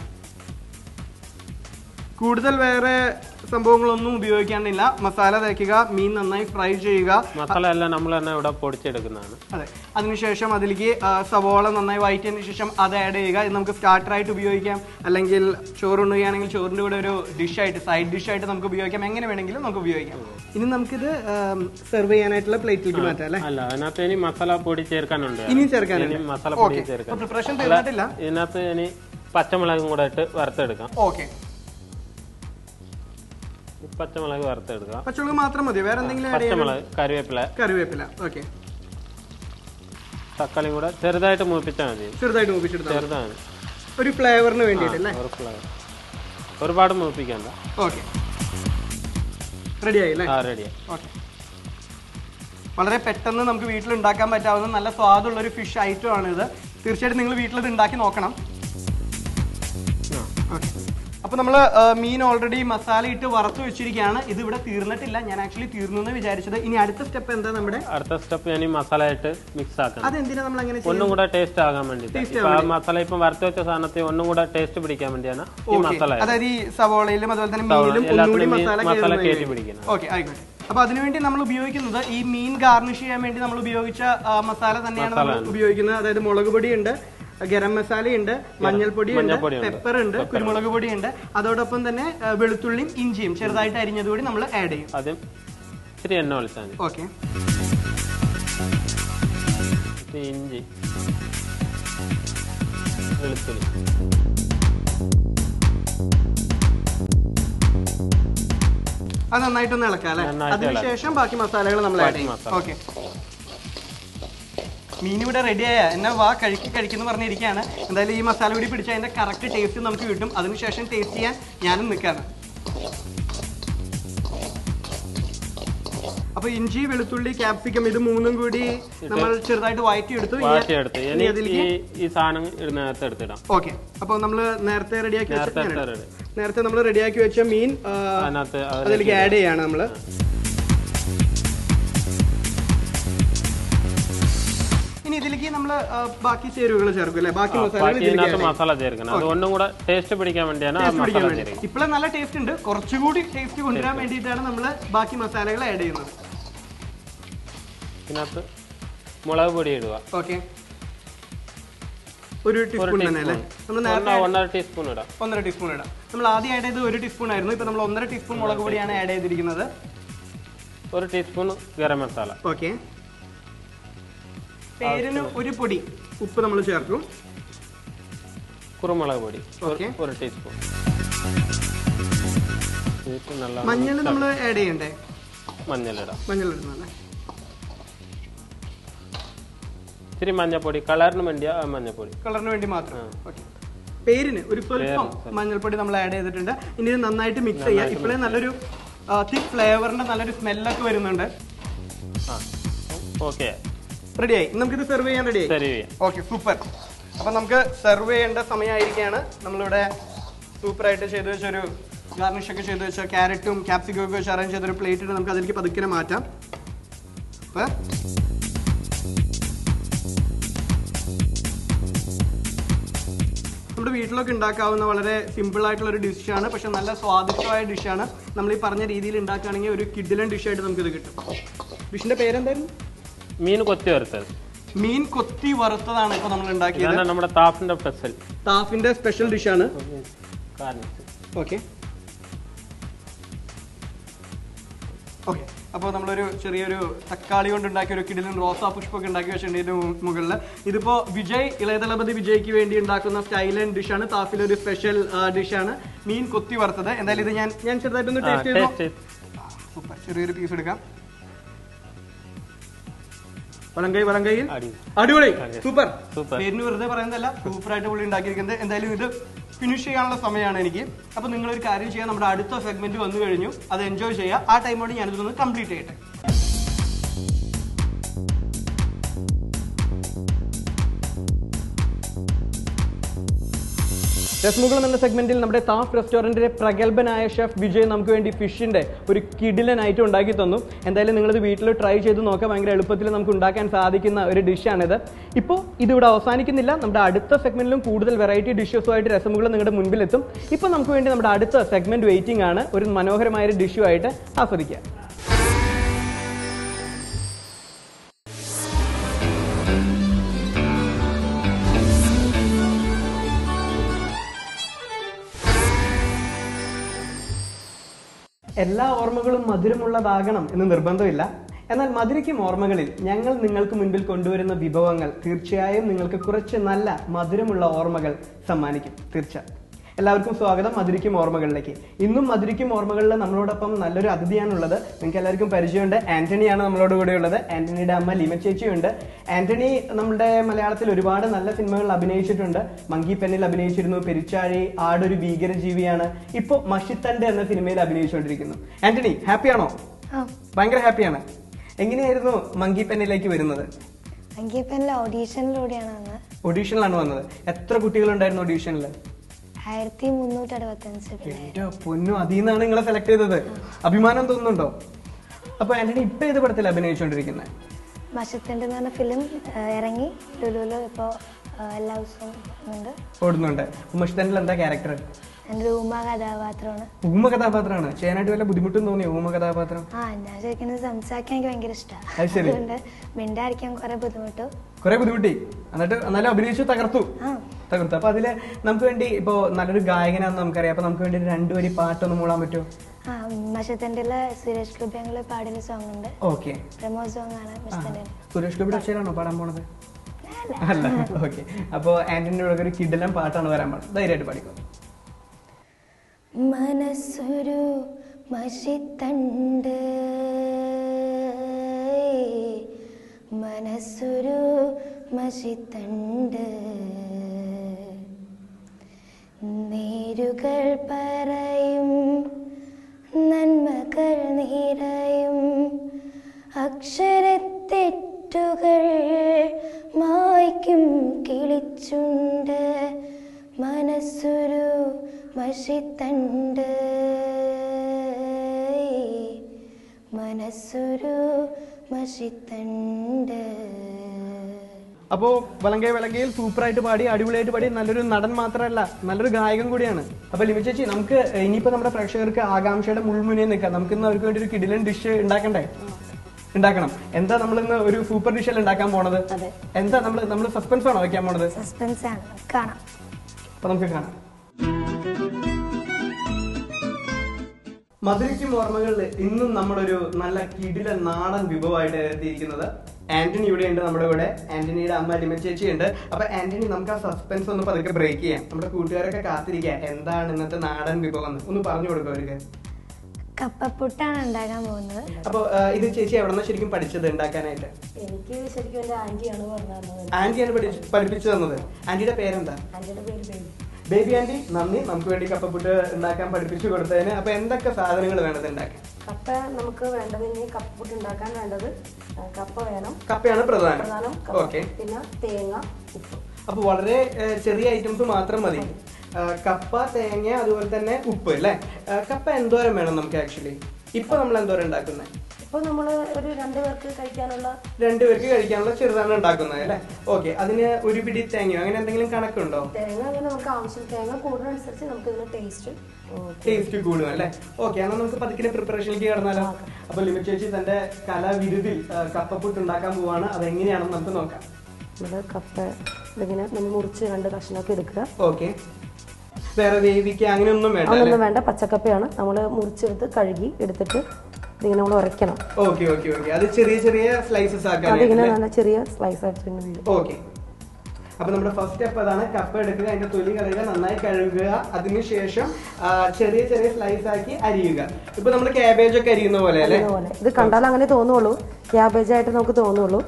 കൂടുതൽ വേറെ സംഭവങ്ങളൊന്നും ഉപയോഗിക്കാണ്ടില്ല മസാല തേക്കുക മീൻ നന്നായി ഫ്രൈ ചെയ്യുക മസാല എല്ലാം നമ്മൾ തന്നെ ഇവിടെ പൊടിച്ചെടുക്കുന്നതാണ് അതെ അതിനുശേഷം അതിലേക്ക് ആ, സവോള നന്നായി വഴറ്റിയതിന് ശേഷം അത് ആഡ് ചെയ്യുക ഇത് നമുക്ക് സ്റ്റാർട്ടറായിട്ട് ഉപയോഗിക്കാം അല്ലെങ്കിൽ ചോറ് ഉണ്ണുകയാണെങ്കിൽ ചോറിൻ്റെ കൂടെ ഒരു ഡിഷായിട്ട് സൈഡ് ഡിഷായിട്ട് നമുക്ക് ഉപയോഗിക്കാം എങ്ങനെ വേണമെങ്കിലും നമുക്ക് ഉപയോഗിക്കാം ഇനി നമുക്കിത് സെർവ് ചെയ്യാനായിട്ടുള്ള പ്ലേറ്റിലേക്ക് മാറ്റാം അല്ലേ അല്ല അതിനകത്ത് ഇനി മസാല പൊടി ചേർക്കാനുണ്ട് ഇനിയും ചേർക്കാനുണ്ട് ഇനി മസാല പൊടി ചേർക്കാൻ പ്രിപ്പറേഷൻ തീർന്നിട്ടില്ല ഇതിനകത്ത് ഇനി പച്ചമുളകും കൂടെ ഇട്ട് വറുത്തെടുക്കാം ഓക്കെ ഈ പച്ചമുളക് വറുത്തെടുക്കാം പച്ചമുളക് മാത്രം മതി വേറെ എന്തെങ്കിലും ആഡ് ചെയ്യാൻ പച്ചമുളക് കറിവേപ്പില കറിവേപ്പില ഓക്കെ തക്കാളിയും കൂടെ ചെറുതായിട്ട് മൂപ്പിച്ചാൽ മതി ചെറുതായിട്ട് മൂപ്പിച്ചെടുത്താൽ ചെറുതാണ് ഒരു ഫ്ലേവറിന് വേണ്ടിയിട്ട് അല്ലേ ഒരു ഫ്ലേവർ ഒരുപാട് മൂപ്പിക്കണ്ട ഓക്കെ റെഡി ആയി അല്ലേ ആ റെഡിയാ ഓക്കെ വളരെ പെട്ടെന്ന് നമുക്ക് വീട്ടിൽ ഉണ്ടാക്കാൻ പറ്റാവുന്ന നല്ല സ്വാദുള്ള ഒരു ഫിഷ് ഐറ്റം ആണ് ഇത് തീർച്ചയായിട്ടും നിങ്ങൾ വീട്ടിൽ ഇത് ഉണ്ടാക്കി നോക്കണം ഓക്കെ അപ്പോൾ നമ്മൾ മീൻ ഓൾറെഡി മസാല ഇട്ട് വറുത്ത് വെച്ചിരിക്കുകയാണ് ഇത് ഇവിടെ തീർന്നിട്ടില്ല ഞാൻ ആക്ച്വലി തീർന്നു എന്ന് വിചാരിച്ചത് ഇനി അടുത്ത സ്റ്റെപ്പ് എന്താ നമ്മുടെ അടുത്ത സ്റ്റെപ്പ് ഞാൻ ഈ മസാല ആയിട്ട് മിക്സ് ആക്കണം അതെന്തിനാ നമ്മൾ അങ്ങനെ ഒന്നും കൂടെ ടേസ്റ്റ് ആകാൻ വേണ്ടിട്ട് Taste ഇപ്പൊ ആ മസാല ഇപ്പം വറുത്ത് വെച്ച സാധനത്തിൽ ഒന്നും കൂടെ ടേസ്റ്റ് പിടിക്കാൻ വേണ്ടിയാണ് ഈ മസാല അതായത് ഈ സവോളയിലും അതുപോലെ തന്നെ സവോള, മീനിലും ഒന്നുകൂടി എല്ലാത്തിലും മീൻ മസാല മസാല കയറുന്നതിന് കയറ്റി വേണ്ടി. പിടിക്കണം. ഓക്കെ ആയിക്കോട്ടെ അപ്പൊ അതിനുവേണ്ടി നമ്മൾ ഉപയോഗിക്കുന്നത് ഈ മീൻ ഗാർണിഷ് ചെയ്യാൻ വേണ്ടി നമ്മൾ ഉപയോഗിച്ച ആ, മസാല തന്നെയാണ് നമ്മൾ ഉപയോഗിക്കുന്നത് അതായത് മുളക് പൊടിയുണ്ട് ഗരം മസാലയുണ്ട് മഞ്ഞൾപ്പൊടിയുണ്ട് മഞ്ഞൾപ്പൊടിയുണ്ട്, പെപ്പർ ഉണ്ട് കുരുമുളക് പൊടിയുണ്ട് അതോടൊപ്പം തന്നെ ആ, വെളുത്തുള്ളിയും ഇഞ്ചിയും ചെറുതായിട്ട് അരിഞ്ഞത് കൂടി നമ്മൾ ആഡ് ചെയ്യും ആദ്യം ഇത്തിരി എണ്ണ ഒളിച്ചാൽ മതി ഓക്കെ ഇത്തിരി ഇഞ്ചി വെളുത്തുള്ളി അത് നന്നായിട്ടൊന്ന് ഇളക്കാം അല്ലെ നന്നായിട്ട് അതിനുശേഷം ബാക്കി മസാലകൾ നമ്മൾ ആഡ് ബാക്കി ചെയ്യും മസാല. ഓക്കെ മീൻ ഇവിടെ റെഡിയായ എന്നെ വാ കഴിക്ക് കഴിക്കുന്നു പറഞ്ഞിരിക്കുകയാണ് എന്തായാലും ഈ മസാല കൂടി പിടിച്ചാൽ അതിന്റെ കറക്റ്റ് ടേസ്റ്റ് നമുക്ക് കിട്ടും അതിനുശേഷം ടേസ്റ്റ് ചെയ്യാൻ ഞാനും നിൽക്കാണ് അപ്പൊ ഇഞ്ചി വെളുത്തുള്ളി ക്യാപ്സിക്കം ഇത് മൂന്നും കൂടി നമ്മൾ ചെറുതായിട്ട് വഴറ്റി എടുത്തു വാട്ടിയെടുത്ത് ഇനി ഇനി അതിലേക്ക് ഈ ഈ സാധനം ഇതിനകത്ത് എടുത്തിടാം ഓക്കെ അപ്പൊ നമ്മൾ നേരത്തെ റെഡിയാക്കി വെച്ച നേരത്തെ ഞാൻ എടുത്ത എടുക്കാം. നേരത്തെ നമ്മൾ റെഡിയാക്കി വെച്ച മീൻ ആ, അതിനകത്ത് അത് അതിലേക്ക് ആഡ് ചെയ്യാണ് നമ്മള് ഇനി ഇതിലേക്ക് നമ്മൾ ബാക്കി ചേരുവകൾ ചേർക്കും അല്ലേ ബാക്കി മസാലകൾ ബാക്കി ഇതിലേക്ക് ഇതിനകത്ത് മസാല ചേർക്കണം അത് ഒന്നും കൂടെ ടേസ്റ്റ് പിടിക്കാൻ വേണ്ടിയാണ് ആ മസാല ചേർക്കുന്നത് ഇപ്പോഴും നല്ല ടേസ്റ്റ് ഉണ്ട് കുറച്ചുകൂടി ടേസ്റ്റ് കൊണ്ടുവരാൻ വേണ്ടിയിട്ടാണ് നമ്മൾ ബാക്കി മസാലകൾ ആഡ് ചെയ്യുന്നത് ഇതിനകത്ത് മുളക് പൊടി ഇടുക ഓക്കെ ഒരു ടീസ്പൂൺ തന്നെ അല്ലേ നമ്മൾ നേരത്തെ ഒന്നര- ഒന്നര ടീസ്പൂൺ ഇടാം ഒന്നര ടീസ്പൂൺ ഇടാം നമ്മൾ ആദ്യം ആഡ് ചെയ്തത് ഒരു ടീസ്പൂൺ ആയിരുന്നു ഇപ്പൊ നമ്മൾ ഒന്നര ടീസ്പൂൺ മുളക് പൊടിയാണ് ആഡ് ചെയ്തിരിക്കുന്നത് ഒരു ടീസ്പൂൺ ഗരം മസാല ഓക്കെ പേരിന് ഒരു പൊടി ഉപ്പ് നമ്മൾ ചേർക്കും കുരുമുളക് പൊടി ഒരു- ഓക്കെ ഒരു ടീസ്പൂൺ എന്നിട്ട് നല്ല മഞ്ഞൾ നമ്മൾ ആഡ് ചെയ്യണ്ടേ മഞ്ഞളിടാം മഞ്ഞൾ ഇടുന്നല്ലേ ഇത്തിരി മഞ്ഞപ്പൊടി കളറിന് വേണ്ടിയാ ആ മഞ്ഞപ്പൊടി കളറിന് വേണ്ടി മാത്രം ഓക്കെ പേരിന് ഒരു സ്വല്പം മഞ്ഞൾപ്പൊടി നമ്മൾ ആഡ് ചെയ്തിട്ടുണ്ട് ഇനി ഇത് നന്നായിട്ട് മിക്സ് ചെയ്യുക ഇപ്പോഴേ നല്ലൊരു തിക് ഫ്ലേവറിന്റെ നല്ലൊരു സ്മെല്ലൊക്കെ വരുന്നുണ്ട് ആ ഓക്കെ റെഡിയായി നമുക്കിത് സെർവ് ചെയ്യാൻ റെഡിയായി ശരി ചെയ്യാം ഓക്കെ സൂപ്പർ അപ്പം നമുക്ക് സെർവ് ചെയ്യേണ്ട സമയമായിരിക്കുകയാണ് നമ്മളിവിടെ സൂപ്പറായിട്ട് ചെയ്തു വെച്ചൊരു ഗാർണിഷ് ഒക്കെ ചെയ്തു വെച്ച ക്യാരറ്റും ക്യാപ്സിക്കും ഒക്കെ വെച്ച് അറേഞ്ച് ചെയ്തൊരു പ്ലേറ്റ് ഇട്ട് നമുക്ക് അതിലേക്ക് പതുക്കെ മാറ്റാം അപ്പം നമ്മുടെ വീട്ടിലൊക്കെ ഉണ്ടാക്കാവുന്ന വളരെ സിമ്പിൾ ആയിട്ടുള്ള ഒരു ഡിഷാണ് പക്ഷെ നല്ല സ്വാദിഷ്ടമായ ഡിഷാണ് നമ്മൾ ഈ പറഞ്ഞ രീതിയിൽ ഉണ്ടാക്കുകയാണെങ്കിൽ ഒരു കിഡിലൻ ഡിഷായിട്ട് നമുക്കിത് കിട്ടും ഡിഷിന്റെ പേരെന്തായിരുന്നു മീൻ കൊത്തി വറുത്തത് മീൻ കൊത്തി വറുത്തതാണ് ഇപ്പോൾ നമ്മൾ ഉണ്ടാക്കിയത് ഇതാണ് നമ്മുടെ താഫിന്റെ സ്പെഷ്യൽ താഫിന്റെ സ്പെഷ്യൽ ഡിഷാണ് കാരണത്ത് ഓക്കെ ഓക്കെ അപ്പോൾ നമ്മളൊരു ചെറിയൊരു തക്കാളി കൊണ്ട് ഉണ്ടാക്കിയ ഒരു കിടിലൻ റോസാ പുഷ്പമൊക്കെ ഉണ്ടാക്കി വെച്ചിട്ടുണ്ട് ഇതിന്റെ മു- മുകളിൽ ഇതിപ്പോ വിജയ് ഇളയതളപതി വിജയ്ക്ക് വേണ്ടി ഉണ്ടാക്കുന്ന സ്റ്റൈലൻ ഡിഷാണ് താഫിലെ ഒരു സ്പെഷ്യൽ ഡിഷാണ് മീൻ കൊത്തി വറുത്തത് എന്തായാലും ഇത് ഞാൻ ഞാൻ ചെറുതായിട്ടൊന്ന് ടേസ്റ്റ് ചെയ്തു ടേസ്റ്റ് സൂപ്പർ ചെറിയൊരു പീസ് എടുക്കാം വലങ്കൈ വലങ്കൈയിൽ അടി അടിപൊളി സൂപ്പർ സൂപ്പർ പേരിന് വെറുതെ പറയുന്നതല്ല സൂപ്പർ ആയിട്ട് പുള്ളി ഉണ്ടാക്കിയിരിക്കുന്നത് എന്തായാലും ഇത് ഫിനിഷ് ചെയ്യാനുള്ള സമയമാണ് എനിക്ക് അപ്പൊ നിങ്ങൾ ഒരു കാര്യം ചെയ്യാം നമ്മുടെ അടുത്ത സെഗ്മെന്റ് വന്നു കഴിഞ്ഞു അത് എൻജോയ് ചെയ്യുക ആ ടൈമോട് ഞാനിതൊന്ന് കംപ്ലീറ്റ് ചെയ്യട്ടെ രസ്മുകുളം എന്ന സെഗ്മെന്റിൽ നമ്മുടെ താഫ് റെസ്റ്റോറന്റിലെ പ്രഗത്ഭനായ ഷെഫ് വിജയ് നമുക്ക് വേണ്ടി ഫിഷിന്റെ ഒരു കിഡിലൻ ഐറ്റം ഉണ്ടാക്കി തന്നു എന്തായാലും നിങ്ങളിത് വീട്ടിൽ ട്രൈ ചെയ്ത് നോക്കാം ഭയങ്കര എളുപ്പത്തിൽ നമുക്ക് ഉണ്ടാക്കാൻ സാധിക്കുന്ന ഒരു ഡിഷാണിത് ഇപ്പോൾ ഇതിവിടെ അവസാനിക്കുന്നില്ല നമ്മുടെ അടുത്ത സെഗ്മെന്റിലും കൂടുതൽ വെറൈറ്റി ഡിഷസുമായിട്ട് രസമുകുളം നിങ്ങളുടെ മുൻപിലെത്തും ഇപ്പോൾ നമുക്ക് വേണ്ടി നമ്മുടെ അടുത്ത സെഗ്മെന്റ് വെയിറ്റിംഗ് ആണ് ഒരു മനോഹരമായ ഒരു ഡിഷുമായിട്ട് ആസ്വദിക്കുക എല്ലാ ഓർമ്മകളും മധുരമുള്ളതാകണം എന്ന് നിർബന്ധമില്ല എന്നാൽ മധുരയ്ക്കും ഓർമ്മകളിൽ ഞങ്ങൾ നിങ്ങൾക്ക് മുൻപിൽ കൊണ്ടുവരുന്ന വിഭവങ്ങൾ തീർച്ചയായും നിങ്ങൾക്ക് കുറച്ച് നല്ല മധുരമുള്ള ഓർമ്മകൾ സമ്മാനിക്കും തീർച്ച എല്ലാവർക്കും സ്വാഗതം മധുരിക്കും ഓർമ്മകളിലേക്ക് ഇന്നും മധുരിക്കും ഓർമ്മകളിൽ നമ്മളോടൊപ്പം നല്ലൊരു അതിഥിയാണുള്ളത് നിങ്ങൾക്ക് എല്ലാവർക്കും പരിചയമുണ്ട് ആന്റണിയാണ് നമ്മളോട് കൂടെ ഉള്ളത് ആന്റണിയുടെ അമ്മ ലിമ ചേച്ചിയുണ്ട് ആന്റണി നമ്മുടെ മലയാളത്തിൽ ഒരുപാട് നല്ല സിനിമകളിൽ അഭിനയിച്ചിട്ടുണ്ട് മങ്കി പെന്നിൽ അഭിനയിച്ചിരുന്നു പെരിച്ചാഴി ആടൊരു ഭീകരജീവിയാണ് ഇപ്പോൾ മഷിത്തണ്ട് എന്ന സിനിമയിൽ അഭിനയിച്ചുകൊണ്ടിരിക്കുന്നു ആന്റണി ഹാപ്പിയാണോ ആ ഭയങ്കര ഹാപ്പിയാണ് എങ്ങനെയായിരുന്നു മങ്കി പെന്നിലേക്ക് വരുന്നത് അങ്കിപ്പനിലെ ഓഡീഷനിലൂടെയാണ് വന്നത് ഓഡീഷനിലാണ് വന്നത് എത്ര കുട്ടികളുണ്ടായിരുന്നു ഓഡീഷനിൽ ആയിരത്തി മുന്നൂറ്റി അറുപത്തഞ്ച് പിള്ളേർ എന്റെ പൊന്നു അതിൽ നിന്നാണ് നിങ്ങളെ സെലക്ട് ചെയ്തത് അഭിമാനം തോന്നുന്നുണ്ടോ അപ്പൊ ആന്റണി ഇപ്പൊ ഏത് പടത്തിൽ അഭിനയിച്ചുകൊണ്ടിരിക്കുന്നത് മഷത്തിന്റെ എന്ന് പറഞ്ഞ ഫിലിം ഇറങ്ങി ലുലുലു ഇപ്പോൾ എല്ലാ ദിവസവും ഉണ്ട് ഓടുന്നുണ്ട് ഉമ്മഷ്തനിൽ എന്താ ക്യാരക്ടർ എൻ്റെ രൂപ കഥാപാത്രമാണ് ഊമ കഥാപാത്രമാണ് ചെയ്യാനായിട്ട് വല്ല ബുദ്ധിമുട്ടും തോന്നിയോ ഊമ കഥാപാത്രം ആ ഞാൻ ചോദിക്കുന്നത് സംസാരിക്കാൻ എനിക്ക് ഭയങ്കര അത് ഇഷ്ടമാണ് ശരി. അതുകൊണ്ട് മിണ്ടായിരിക്കാൻ കുറെ ബുദ്ധിമുട്ടു കുറെ ബുദ്ധിമുട്ടി എന്നിട്ട് എന്നാലും അഭിനയിച്ചു തകർത്തു ആ തകർത്തു അപ്പൊ അതില് നമുക്ക് വേണ്ടി ഇപ്പോ നല്ലൊരു ഗായകനാണെന്ന് നമുക്കറിയാം അപ്പൊ നമുക്ക് വേണ്ടി രണ്ടുപേരി പാട്ടൊന്ന് മൂളാൻ പറ്റുമോ ആ മഷത്തിന്റെ സുരേഷ് ഗോപി ഞങ്ങൾ പാടിയ സോങ് ഉണ്ട് ഓക്കെ പ്രമോ സോങ് ആണ് മഷത്തിന്റെ സുരേഷ് ഗോപിയുടെ അക്ഷരാണോ പാടാൻ പോണത് അല്ല ഓക്കെ അപ്പോ ആന്റണിയുടെ ഒരു കിടിലൻ പാട്ടാണ് വരാൻ പാടുന്നത് ധൈര്യമായിട്ട് പാടിക്കോ മനസ്സൊരു മഷിത്തണ്ട് മനസ്സൊരു മഷിത്തണ്ട് നേരുകൾ പറയും നന്മകൾ നിറയും അക്ഷരത്തെറ്റുകൾ മായ്ക്കും കിളിച്ചുണ്ട് മനസ്സൊരു മഷിത്തണ്ട് മനസ്സൊരു മഷിത്തണ്ട് അപ്പോ വലങ്കൈ വലങ്കയിൽ സൂപ്പറായിട്ട് പാടി അടിപൊളിയായിട്ട് പാടി നല്ലൊരു നടൻ മാത്രമല്ല നല്ലൊരു ഗായകൻ കൂടിയാണ് അപ്പൊ ലിമി ചേച്ചി നമുക്ക് ഇനിയിപ്പോ നമ്മുടെ പ്രേക്ഷകർക്ക് ആകാംക്ഷയുടെ മുൾമുനേ നിൽക്കാം നമുക്ക് ഇന്ന് അവർക്ക് വേണ്ടി ഒരു കിടിലൻ ഡിഷ് ഉണ്ടാക്കണ്ടേ ഉണ്ടാക്കണം എന്താ നമ്മൾ ഇന്ന് ഒരു സൂപ്പർ ഡിഷ് അല്ലേ ഉണ്ടാക്കാൻ പോണത് അതെ. എന്താ നമ്മൾ നമ്മൾ സസ്പെൻസ് ആണോ വയ്ക്കാൻ പോണത് സസ്പെൻസ് ആണ് കാണാം അപ്പൊ നമുക്ക് കാണാം മധുരയ്ക്കും ഓർമ്മകളിൽ ഇന്നും നമ്മളൊരു നല്ല കിടില നാടൻ വിഭവമായിട്ട് എത്തിയിരിക്കുന്നത് ആന്റണി ഇവിടെ ഉണ്ട് നമ്മുടെ കൂടെ ആന്റണിയുടെ അമ്മ ലിമ ചേച്ചി ഉണ്ട് അപ്പൊ ആന്റണി നമുക്ക് ആ സസ്പെൻസ് ഒന്ന് പതുക്കെ ബ്രേക്ക് ചെയ്യാം നമ്മുടെ കൂട്ടുകാരൊക്കെ കാത്തിരിക്കുക എന്താണ് ഇന്നത്തെ നാടൻ വിഭവം എന്ന് ഒന്ന് പറഞ്ഞു കൊടുക്കും അവർക്ക് കപ്പപ്പുട്ടാണ് ഉണ്ടാക്കാൻ പോകുന്നത് അപ്പൊ ആ, ഇത് ചേച്ചി എവിടെ നിന്ന് ശരിക്കും പഠിച്ചത് ഉണ്ടാക്കാനായിട്ട് എനിക്ക് ശരിക്കും എൻ്റെ ആൻറ്റിയാണ് പറഞ്ഞു തന്നത് ആന്റിയാണ് പഠിച്ച് പഠിപ്പിച്ചു തന്നത് ആന്റിയുടെ പേരെന്താ ആൻറ്റിയുടെ പേര് ബേബി ബേബി ആന്റി നന്ദി നമുക്ക് വേണ്ടി കപ്പപ്പുട്ട് ഉണ്ടാക്കാൻ പഠിപ്പിച്ചു കൊടുത്തതിന് അപ്പൊ എന്തൊക്കെ സാധനങ്ങൾ വേണ്ടത് ഉണ്ടാക്കാൻ കപ്പ നമുക്ക് വേണ്ടത് ഇനി കപ്പുട്ട് ഉണ്ടാക്കാൻ വേണ്ടത് ആ, കപ്പ വേണം കപ്പയാണ് പ്രധാനം പ്രധാനം കപ്പ ഓക്കെ പിന്നെ തേങ്ങ ഉപ്പ് അപ്പൊ വളരെ ഏഹ്, ചെറിയ ഐറ്റംസ് മാത്രം മതി ഏഹ്, കപ്പ തേങ്ങ അതുപോലെ തന്നെ ഉപ്പ് അല്ലേ ഏഹ്, കപ്പ എന്തോരം വേണം നമുക്ക് ആക്ച്വലി ഇപ്പൊ നമ്മൾ എന്തോരം ഉണ്ടാക്കുന്നത് ഇപ്പോൾ നമ്മൾ ഒരു രണ്ട് പേർക്ക് കഴിക്കാനുള്ള രണ്ടുപേർക്ക് കഴിക്കാനുള്ള ചെറുതാണ് ഉണ്ടാക്കുന്നത് അല്ലേ ഓക്കെ അതിന് ഒരു പിടി തേങ്ങയോ അങ്ങനെ എന്തെങ്കിലും കണക്കുണ്ടോ തേങ്ങ അങ്ങനെ നമുക്ക് ആവശ്യം തേങ്ങ കൂടുന്നതനുസരിച്ച് നമുക്ക് ഇതിന് ടേസ്റ്റ് ടേസ്റ്റ് കൂടും അല്ലേ ഓക്കെ എന്നാൽ നമുക്ക് പതുക്കിന്റെ പ്രിപ്പറേഷനിലേക്ക് കടന്നാലോ അപ്പൊ ലിമിറ്റ് ചേച്ചി തന്റെ കലാവിരുതിൽ ഏഹ്, കപ്പപ്പുട്ട് ഉണ്ടാക്കാൻ പോവാണ് അത് എങ്ങനെയാണെന്ന് നമുക്ക് നോക്കാം നമ്മൾ കപ്പ ഇതിങ്ങനെ നമ്മൾ മുറിച്ച് രണ്ട് കഷ്ണമൊക്കെ എടുക്കുക ഓക്കെ വേറെ വേവിക്കുക അങ്ങനെയൊന്നും വേണ്ട അല്ലേ അതൊന്നും വേണ്ട പച്ചക്കപ്പയാണ് നമ്മൾ മുറിച്ചെടുത്ത് കഴുകി എടുത്തിട്ട് ഇതിങ്ങനെ നമ്മൾ ഉരയ്ക്കണം ഓക്കെ ഓക്കെ ഓക്കെ അത് ചെറിയ ചെറിയ സ്ലൈസസ് ആക്കാൻ അതിങ്ങനെ നല്ല ചെറിയ സ്ലൈസ് ആയിട്ട് ഇങ്ങനെ വീഴും ഓക്കെ അപ്പൊ നമ്മുടെ ഫസ്റ്റ് സ്റ്റെപ്പ് അതാണ് കപ്പ എടുക്കുക അതിന്റെ തൊലി കളയുക നന്നായി കഴുകുക അതിനുശേഷം ആ, ചെറിയ ചെറിയ സ്ലൈസ് ആക്കി അരിയുക ഇപ്പൊ നമ്മൾ കാബേജ് ഒക്കെ അരിയുന്ന പോലെ അല്ലേ അതുപോലെ ഇത് കണ്ടാൽ അങ്ങനെ തോന്നുള്ളൂ ക്യാബേജ് ആയിട്ട് നമുക്ക് തോന്നുള്ളൂ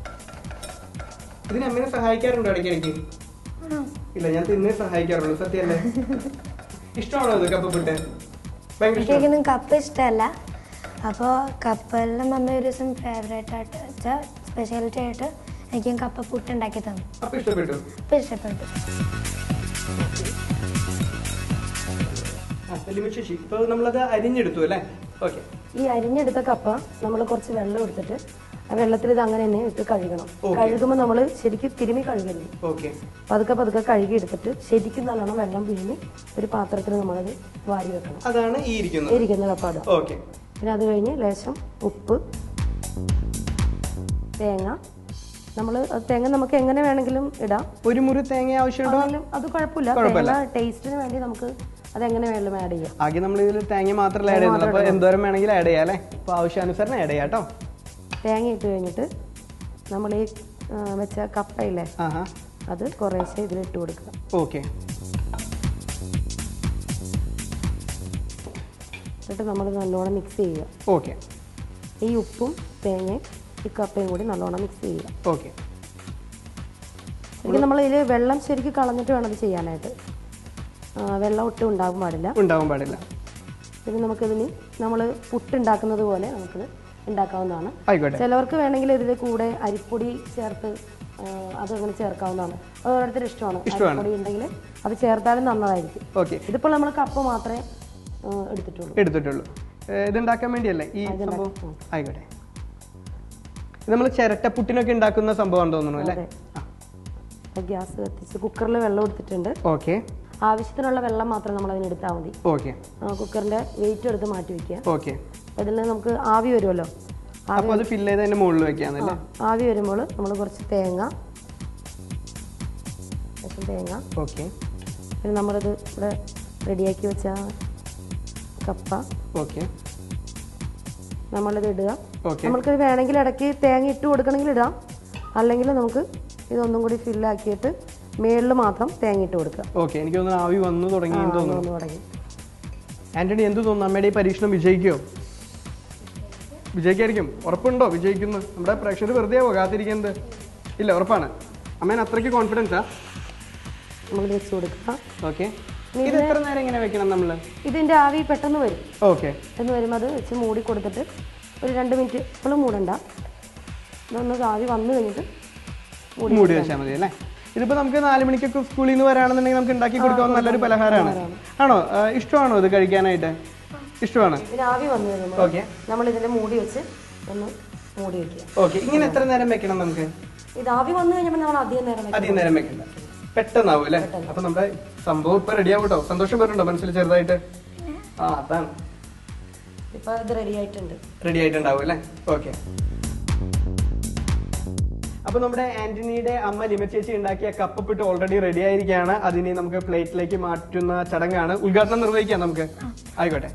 ഇതിന് അമ്മനെ സഹായിക്കാറുണ്ടോ ഇടയ്ക്കിടയ്ക്ക് ഇല്ല ഞാൻ തിന്നേ സഹായിക്കാറുള്ളൂ സത്യമല്ലേ ഇഷ്ടമാണോ ഇത് കപ്പ ഭയങ്കര ഇഷ്ടം എനിക്കൊന്നും കപ്പ ഇഷ്ടമല്ല അപ്പോൾ കപ്പെല്ലാം മമ്മ ഒരു ദിവസം ഫേവറേറ്റ് ആയിട്ട് വെച്ചാൽ സ്പെഷ്യാലിറ്റി ആയിട്ട് എനിക്കും കപ്പ പുട്ട് ഉണ്ടാക്കി തന്നു അപ്പൊ ഇഷ്ടപ്പെട്ടു അപ്പം ഇഷ്ടപ്പെട്ടു ആ, ലിമിറ്റ് ശേഷി ഇപ്പൊ നമ്മളത് അരിഞ്ഞെടുത്തു അല്ലേ ഓക്കെ ഈ അരിഞ്ഞെടുത്ത കപ്പ നമ്മൾ കുറച്ച് വെള്ളം എടുത്തിട്ട് ആ വെള്ളത്തിൽ ഇത് അങ്ങനെ തന്നെ ഇട്ട് കഴുകണം Okay. കഴുകുമ്പോൾ നമ്മൾ ശരിക്കും തിരുമി കഴുകരുത് ഓക്കെ പതുക്കെ പതുക്കെ കഴുകി എടുത്തിട്ട് ശരിക്കും നല്ലോണം വെള്ളം പിഴിഞ്ഞ് ഒരു പാത്രത്തിൽ നമ്മളത് വാരി വെക്കണം അതാണ് ഈ ഇരിക്കുന്നത് ഇരിക്കുന്ന കപ്പ ഇടുക ഓക്കെ പിന്നെ അത് കഴിഞ്ഞ് ലേശം ഉപ്പ് തേങ്ങ നമ്മൾ തേങ്ങ നമുക്ക് എങ്ങനെ വേണമെങ്കിലും ഇടാം ഒരു മുറി തേങ്ങ ആവശ്യമുണ്ടോ എന്നാലും അത് കുഴപ്പമില്ല കുഴപ്പമില്ല. തേങ്ങ ടേസ്റ്റിന് വേണ്ടി നമുക്ക് അതെങ്ങനെ വേണമെങ്കിലും ആഡ് ചെയ്യാം ആകെ നമ്മൾ ഇതിൽ തേങ്ങ മാത്രമല്ല ആഡ് ചെയ്യുന്നുള്ളൂ അപ്പൊ എന്തോരം വേണമെങ്കിലും ആഡ് ചെയ്യാം അല്ലേ അപ്പൊ ആവശ്യാനുസരണം ആഡ് ചെയ്യാം കേട്ടോ തേങ്ങ ഇട്ട് കഴിഞ്ഞിട്ട് നമ്മൾ ഈ ആ, വെച്ച കപ്പയില്ലേ ആഹാ അത് കുറേശ്ശെ ഇതിലിട്ട് കൊടുക്കുക ഓക്കെ എന്നിട്ട് നമ്മൾ നല്ലോണം മിക്സ് ചെയ്യുക ഓക്കെ ഈ ഉപ്പും തേങ്ങയും ഈ കപ്പയും കൂടി നല്ലോണം മിക്സ് ചെയ്യുക ഓക്കെ ശരിക്കും നമ്മൾ ഇതിൽ വെള്ളം ശരിക്കും കളഞ്ഞിട്ട് വേണം ഇത് ചെയ്യാനായിട്ട് ആ, വെള്ളം ഒട്ടും ഉണ്ടാകാൻ പാടില്ല ഉണ്ടാവാൻ പാടില്ല പിന്നെ നമുക്കിതിന് നമ്മൾ പുട്ടുണ്ടാക്കുന്നത് പോലെ നമുക്കിത് ഉണ്ടാക്കാവുന്നതാണ് ആയിക്കോട്ടെ ചിലവർക്ക് വേണമെങ്കിൽ ഇതിൽ കൂടെ അരിപ്പൊടി ചേർത്ത് ആ, അതങ്ങനെ ചേർക്കാവുന്നതാണ് അത് ഓരോരുത്തർ ഇഷ്ടമാണ് അരിപ്പൊടി ഉണ്ടെങ്കിൽ അത് ചേർത്താലും നല്ലതായിരിക്കും ഓക്കെ ഇതിപ്പോൾ നമ്മൾ കപ്പ് മാത്രമേ ആ, എടുത്തിട്ടുള്ളൂ എടുത്തിട്ടുള്ളൂ ഏ, ഇതുണ്ടാക്കാൻ വേണ്ടിയല്ലേ ഈ സംഭവം ആയിക്കോട്ടെ ഇത് നമ്മൾ ചിരട്ടപ്പുട്ടിനൊക്കെ ഉണ്ടാക്കുന്ന സംഭവം തോന്നുന്നു അല്ലേ അതെ അപ്പോൾ ഗ്യാസ് കത്തിച്ച് കുക്കറിൽ വെള്ളം എടുത്തിട്ടുണ്ട് ഓക്കെ ആവശ്യത്തിനുള്ള വെള്ളം മാത്രം നമ്മൾ അതിനെടുത്താൽ മതി ഓക്കെ ആ, കുക്കറിന്റെ വെയിറ്റ് എടുത്ത് മാറ്റി വെക്കുക ഓക്കെ അപ്പോൾ ഇതിൽ നമുക്ക് ആവി വരുമല്ലോ ആ- അപ്പോൾ അത് ഫില്ല് ചെയ്ത് അതിന്റെ മുകളിൽ വെക്കാന്നല്ലേ ആവി വരുമ്പോൾ നമ്മൾ കുറച്ച് തേങ്ങ കുറച്ച് തേങ്ങ ഓക്കെ പിന്നെ നമ്മളിത് ഇവിടെ റെഡിയാക്കി വെച്ച കപ്പ ഓക്കെ നമ്മളിത് ഇടുക ഓക്കെ നമ്മൾക്ക് വേണമെങ്കിൽ ഇടയ്ക്ക് തേങ്ങ ഇട്ട് കൊടുക്കണമെങ്കിൽ ഇടാം അല്ലെങ്കിൽ നമുക്ക് ഇതൊന്നും കൂടി ഫില്ലാക്കിയിട്ട് മേളിൽ മാത്രം തേങ്ങ ഇട്ട് കൊടുക്കുക ഓക്കെ എനിക്ക് തോന്നുന്നു ആവി വന്നു തുടങ്ങി എന്ന് തോന്നുന്നു ഒന്ന് തുടങ്ങി ആന്റണി എന്ത് തോന്നുന്നു അമ്മയുടെ ഈ പരീക്ഷണം വിജയിക്കുമോ വിജയിക്കായിരിക്കും ഉറപ്പുണ്ടോ വിജയിക്കുന്നു നമ്മുടെ പ്രേക്ഷകർ വെറുതെ ആവോ കാത്തിരിക്കുന്നത് ഇല്ല ഉറപ്പാണ് അമ്മേന് അത്രയ്ക്ക് കോൺഫിഡൻസാ നമ്മൾ വെച്ച് കൊടുക്കുക ഓക്കെ ഇത് എത്ര നേരം ഇങ്ങനെ വെക്കണം നമ്മൾ ഇതിൻ്റെ ആവി പെട്ടെന്ന് വരും ഓക്കെ പെട്ടെന്ന് വരുമ്പോൾ അത് വെച്ച് മൂടി കൊടുത്തിട്ട് ഒരു രണ്ട് മിനിറ്റ് നമ്മൾ മൂടണ്ട ഇതൊന്ന് ആവി വന്നു കഴിഞ്ഞിട്ട് മൂടി മൂടി വെച്ചാൽ മതി അല്ലേ ഇതിപ്പോ നമുക്ക് നാല് മണിക്കൊക്കെ സ്കൂളിൽ നിന്ന് വരാണെന്നുണ്ടെങ്കിൽ നമുക്ക് ഉണ്ടാക്കി കൊടുക്കാവുന്ന നല്ലൊരു പലഹാരമാണ് ആണോ ആ, ഇഷ്ടമാണോ ഇത് കഴിക്കാനായിട്ട് ഇഷ്ടമാണ് ഇതിന് ആവി വന്നു കഴിയുമ്പോൾ ഓക്കെ നമ്മൾ ഇതിൻ്റെ മൂടി വെച്ച് ഒന്ന് മൂടി വയ്ക്കുക ഓക്കെ ഇങ്ങനെ എത്ര നേരം വെക്കണം നമുക്ക് ഇത് ആവി വന്നു കഴിഞ്ഞപ്പോൾ നമ്മൾ അധികം നേരം വെക്കും അധികം നേരം വെക്കണ്ട പെട്ടെന്നാവും അല്ലേ അപ്പൊ നമ്മുടെ സംഭവം ഇപ്പൊ റെഡി ആവും കേട്ടോ സന്തോഷം വരുന്നുണ്ടോ മനസ്സിൽ ചെറുതായിട്ട് ആ അതാണ് ഇപ്പോൾ ഇത് റെഡി ആയിട്ടുണ്ട് റെഡി ആയിട്ടുണ്ടാവും അല്ലേ ഓക്കെ അപ്പൊ നമ്മുടെ ആന്റണിയുടെ അമ്മ ലിമ ചേച്ചി ഉണ്ടാക്കിയ കപ്പപ്പിട്ട് ഓൾറെഡി റെഡി ആയിരിക്കുകയാണ് അതിനെ നമുക്ക് പ്ലേറ്റിലേക്ക് മാറ്റുന്ന ചടങ്ങാണ് ഉദ്ഘാടനം നിർവഹിക്കാം നമുക്ക് ആയിക്കോട്ടെ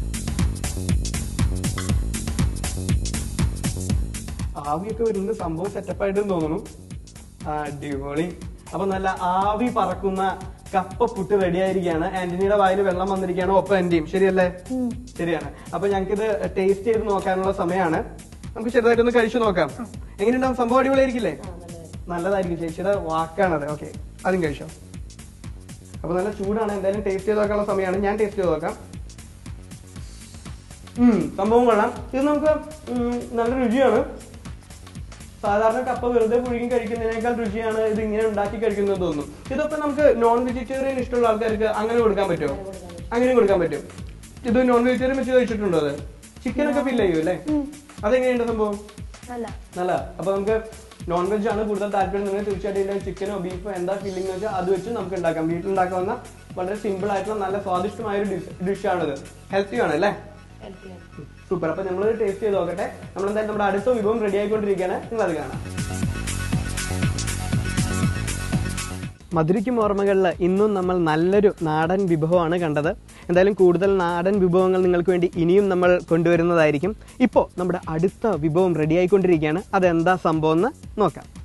ആവിയൊക്കെ വരുന്നത് സംഭവം സെറ്റപ്പ് ആയിട്ട് തോന്നുന്നു ആ, അടിപൊളി അപ്പൊ നല്ല ആവി പറക്കുന്ന കപ്പ പുട്ട് റെഡി ആയിരിക്കുകയാണ് ആന്റണിയുടെ വായിൽ വെള്ളം വന്നിരിക്കുകയാണ് ഒപ്പം എന്റെയും ശരിയല്ലേ ശരിയാണ് അപ്പൊ ഞങ്ങൾക്ക് ഇത് ടേസ്റ്റ് ചെയ്ത് നോക്കാനുള്ള സമയമാണ് നമുക്ക് ചെറുതായിട്ടൊന്ന് കഴിച്ചു നോക്കാം എങ്ങനെയുണ്ടാവും സംഭവം അടിപൊളിയായിരിക്കില്ലേ നല്ലതായിരിക്കും ചേച്ചിയുടെ വാക്കാണത് ഓക്കെ അതും കഴിച്ചോ അപ്പൊ നല്ല ചൂടാണ് എന്തായാലും ടേസ്റ്റ് ചെയ്ത് നോക്കാനുള്ള സമയമാണ് ഞാൻ ടേസ്റ്റ് ചെയ്ത് നോക്കാം ഉം, സംഭവം കൊള്ളാം ഇത് നമുക്ക് ഉം, നല്ല രുചിയാണ് സാധാരണ കപ്പ വെറുതെ പുഴുങ്ങി കഴിക്കുന്നതിനേക്കാൾ രുചിയാണ് ഇത് ഇങ്ങനെ ഉണ്ടാക്കി കഴിക്കുന്നത് തോന്നുന്നു ഇതൊക്കെ നമുക്ക് നോൺ വെജിറ്റേറിയൻ ഇഷ്ടമുള്ള ആൾക്കാർക്ക് അങ്ങനെ കൊടുക്കാൻ പറ്റുമോ അങ്ങനെ കൊടുക്കാൻ പറ്റും ഇത് നോൺ വെജിറ്റേറിയൻ വെച്ച് കഴിച്ചിട്ടുണ്ടോ അത് ചിക്കൻ ഒക്കെ ഫില്ല് ചെയ്യും അല്ലേ അതെങ്ങനെയുണ്ട് സംഭവം അല്ല നല്ല അപ്പൊ നമുക്ക് നോൺ വെജ് ആണ് കൂടുതൽ താല്പര്യം നിങ്ങൾ തീർച്ചയായിട്ടും ഇതിന്റെ ചിക്കനോ ബീഫോ എന്താ ഫീലിംഗ് എന്ന് വെച്ചാൽ അത് വെച്ച് നമുക്ക് ഉണ്ടാക്കാം വീട്ടിൽ ഉണ്ടാക്കാവുന്ന വളരെ സിമ്പിൾ ആയിട്ടുള്ള നല്ല സ്വാദിഷ്ടമായ ഒരു ഡിഷ് ആണിത് ഹെൽത്തി ആണ് അല്ലേ സൂപ്പർ അപ്പൊ നമ്മൾ ടേസ്റ്റ് ചെയ്ത് നോക്കട്ടെ നമ്മൾ എന്തായാലും നമ്മുടെ അടുത്ത വിഭവം റെഡി ആയിക്കൊണ്ടിരിക്കുകയാണ് നിങ്ങൾ അത് കാണാം മധുരിക്കും ഓർമ്മകളിൽ ഇന്നും നമ്മൾ നല്ലൊരു നാടൻ വിഭവമാണ് കണ്ടത് എന്തായാലും കൂടുതൽ നാടൻ വിഭവങ്ങൾ നിങ്ങൾക്ക് വേണ്ടി ഇനിയും നമ്മൾ കൊണ്ടുവരുന്നതായിരിക്കും ഇപ്പോൾ നമ്മുടെ അടുത്ത വിഭവം റെഡി ആയിക്കൊണ്ടിരിക്കുകയാണ് അതെന്താ സംഭവം എന്ന് നോക്കാം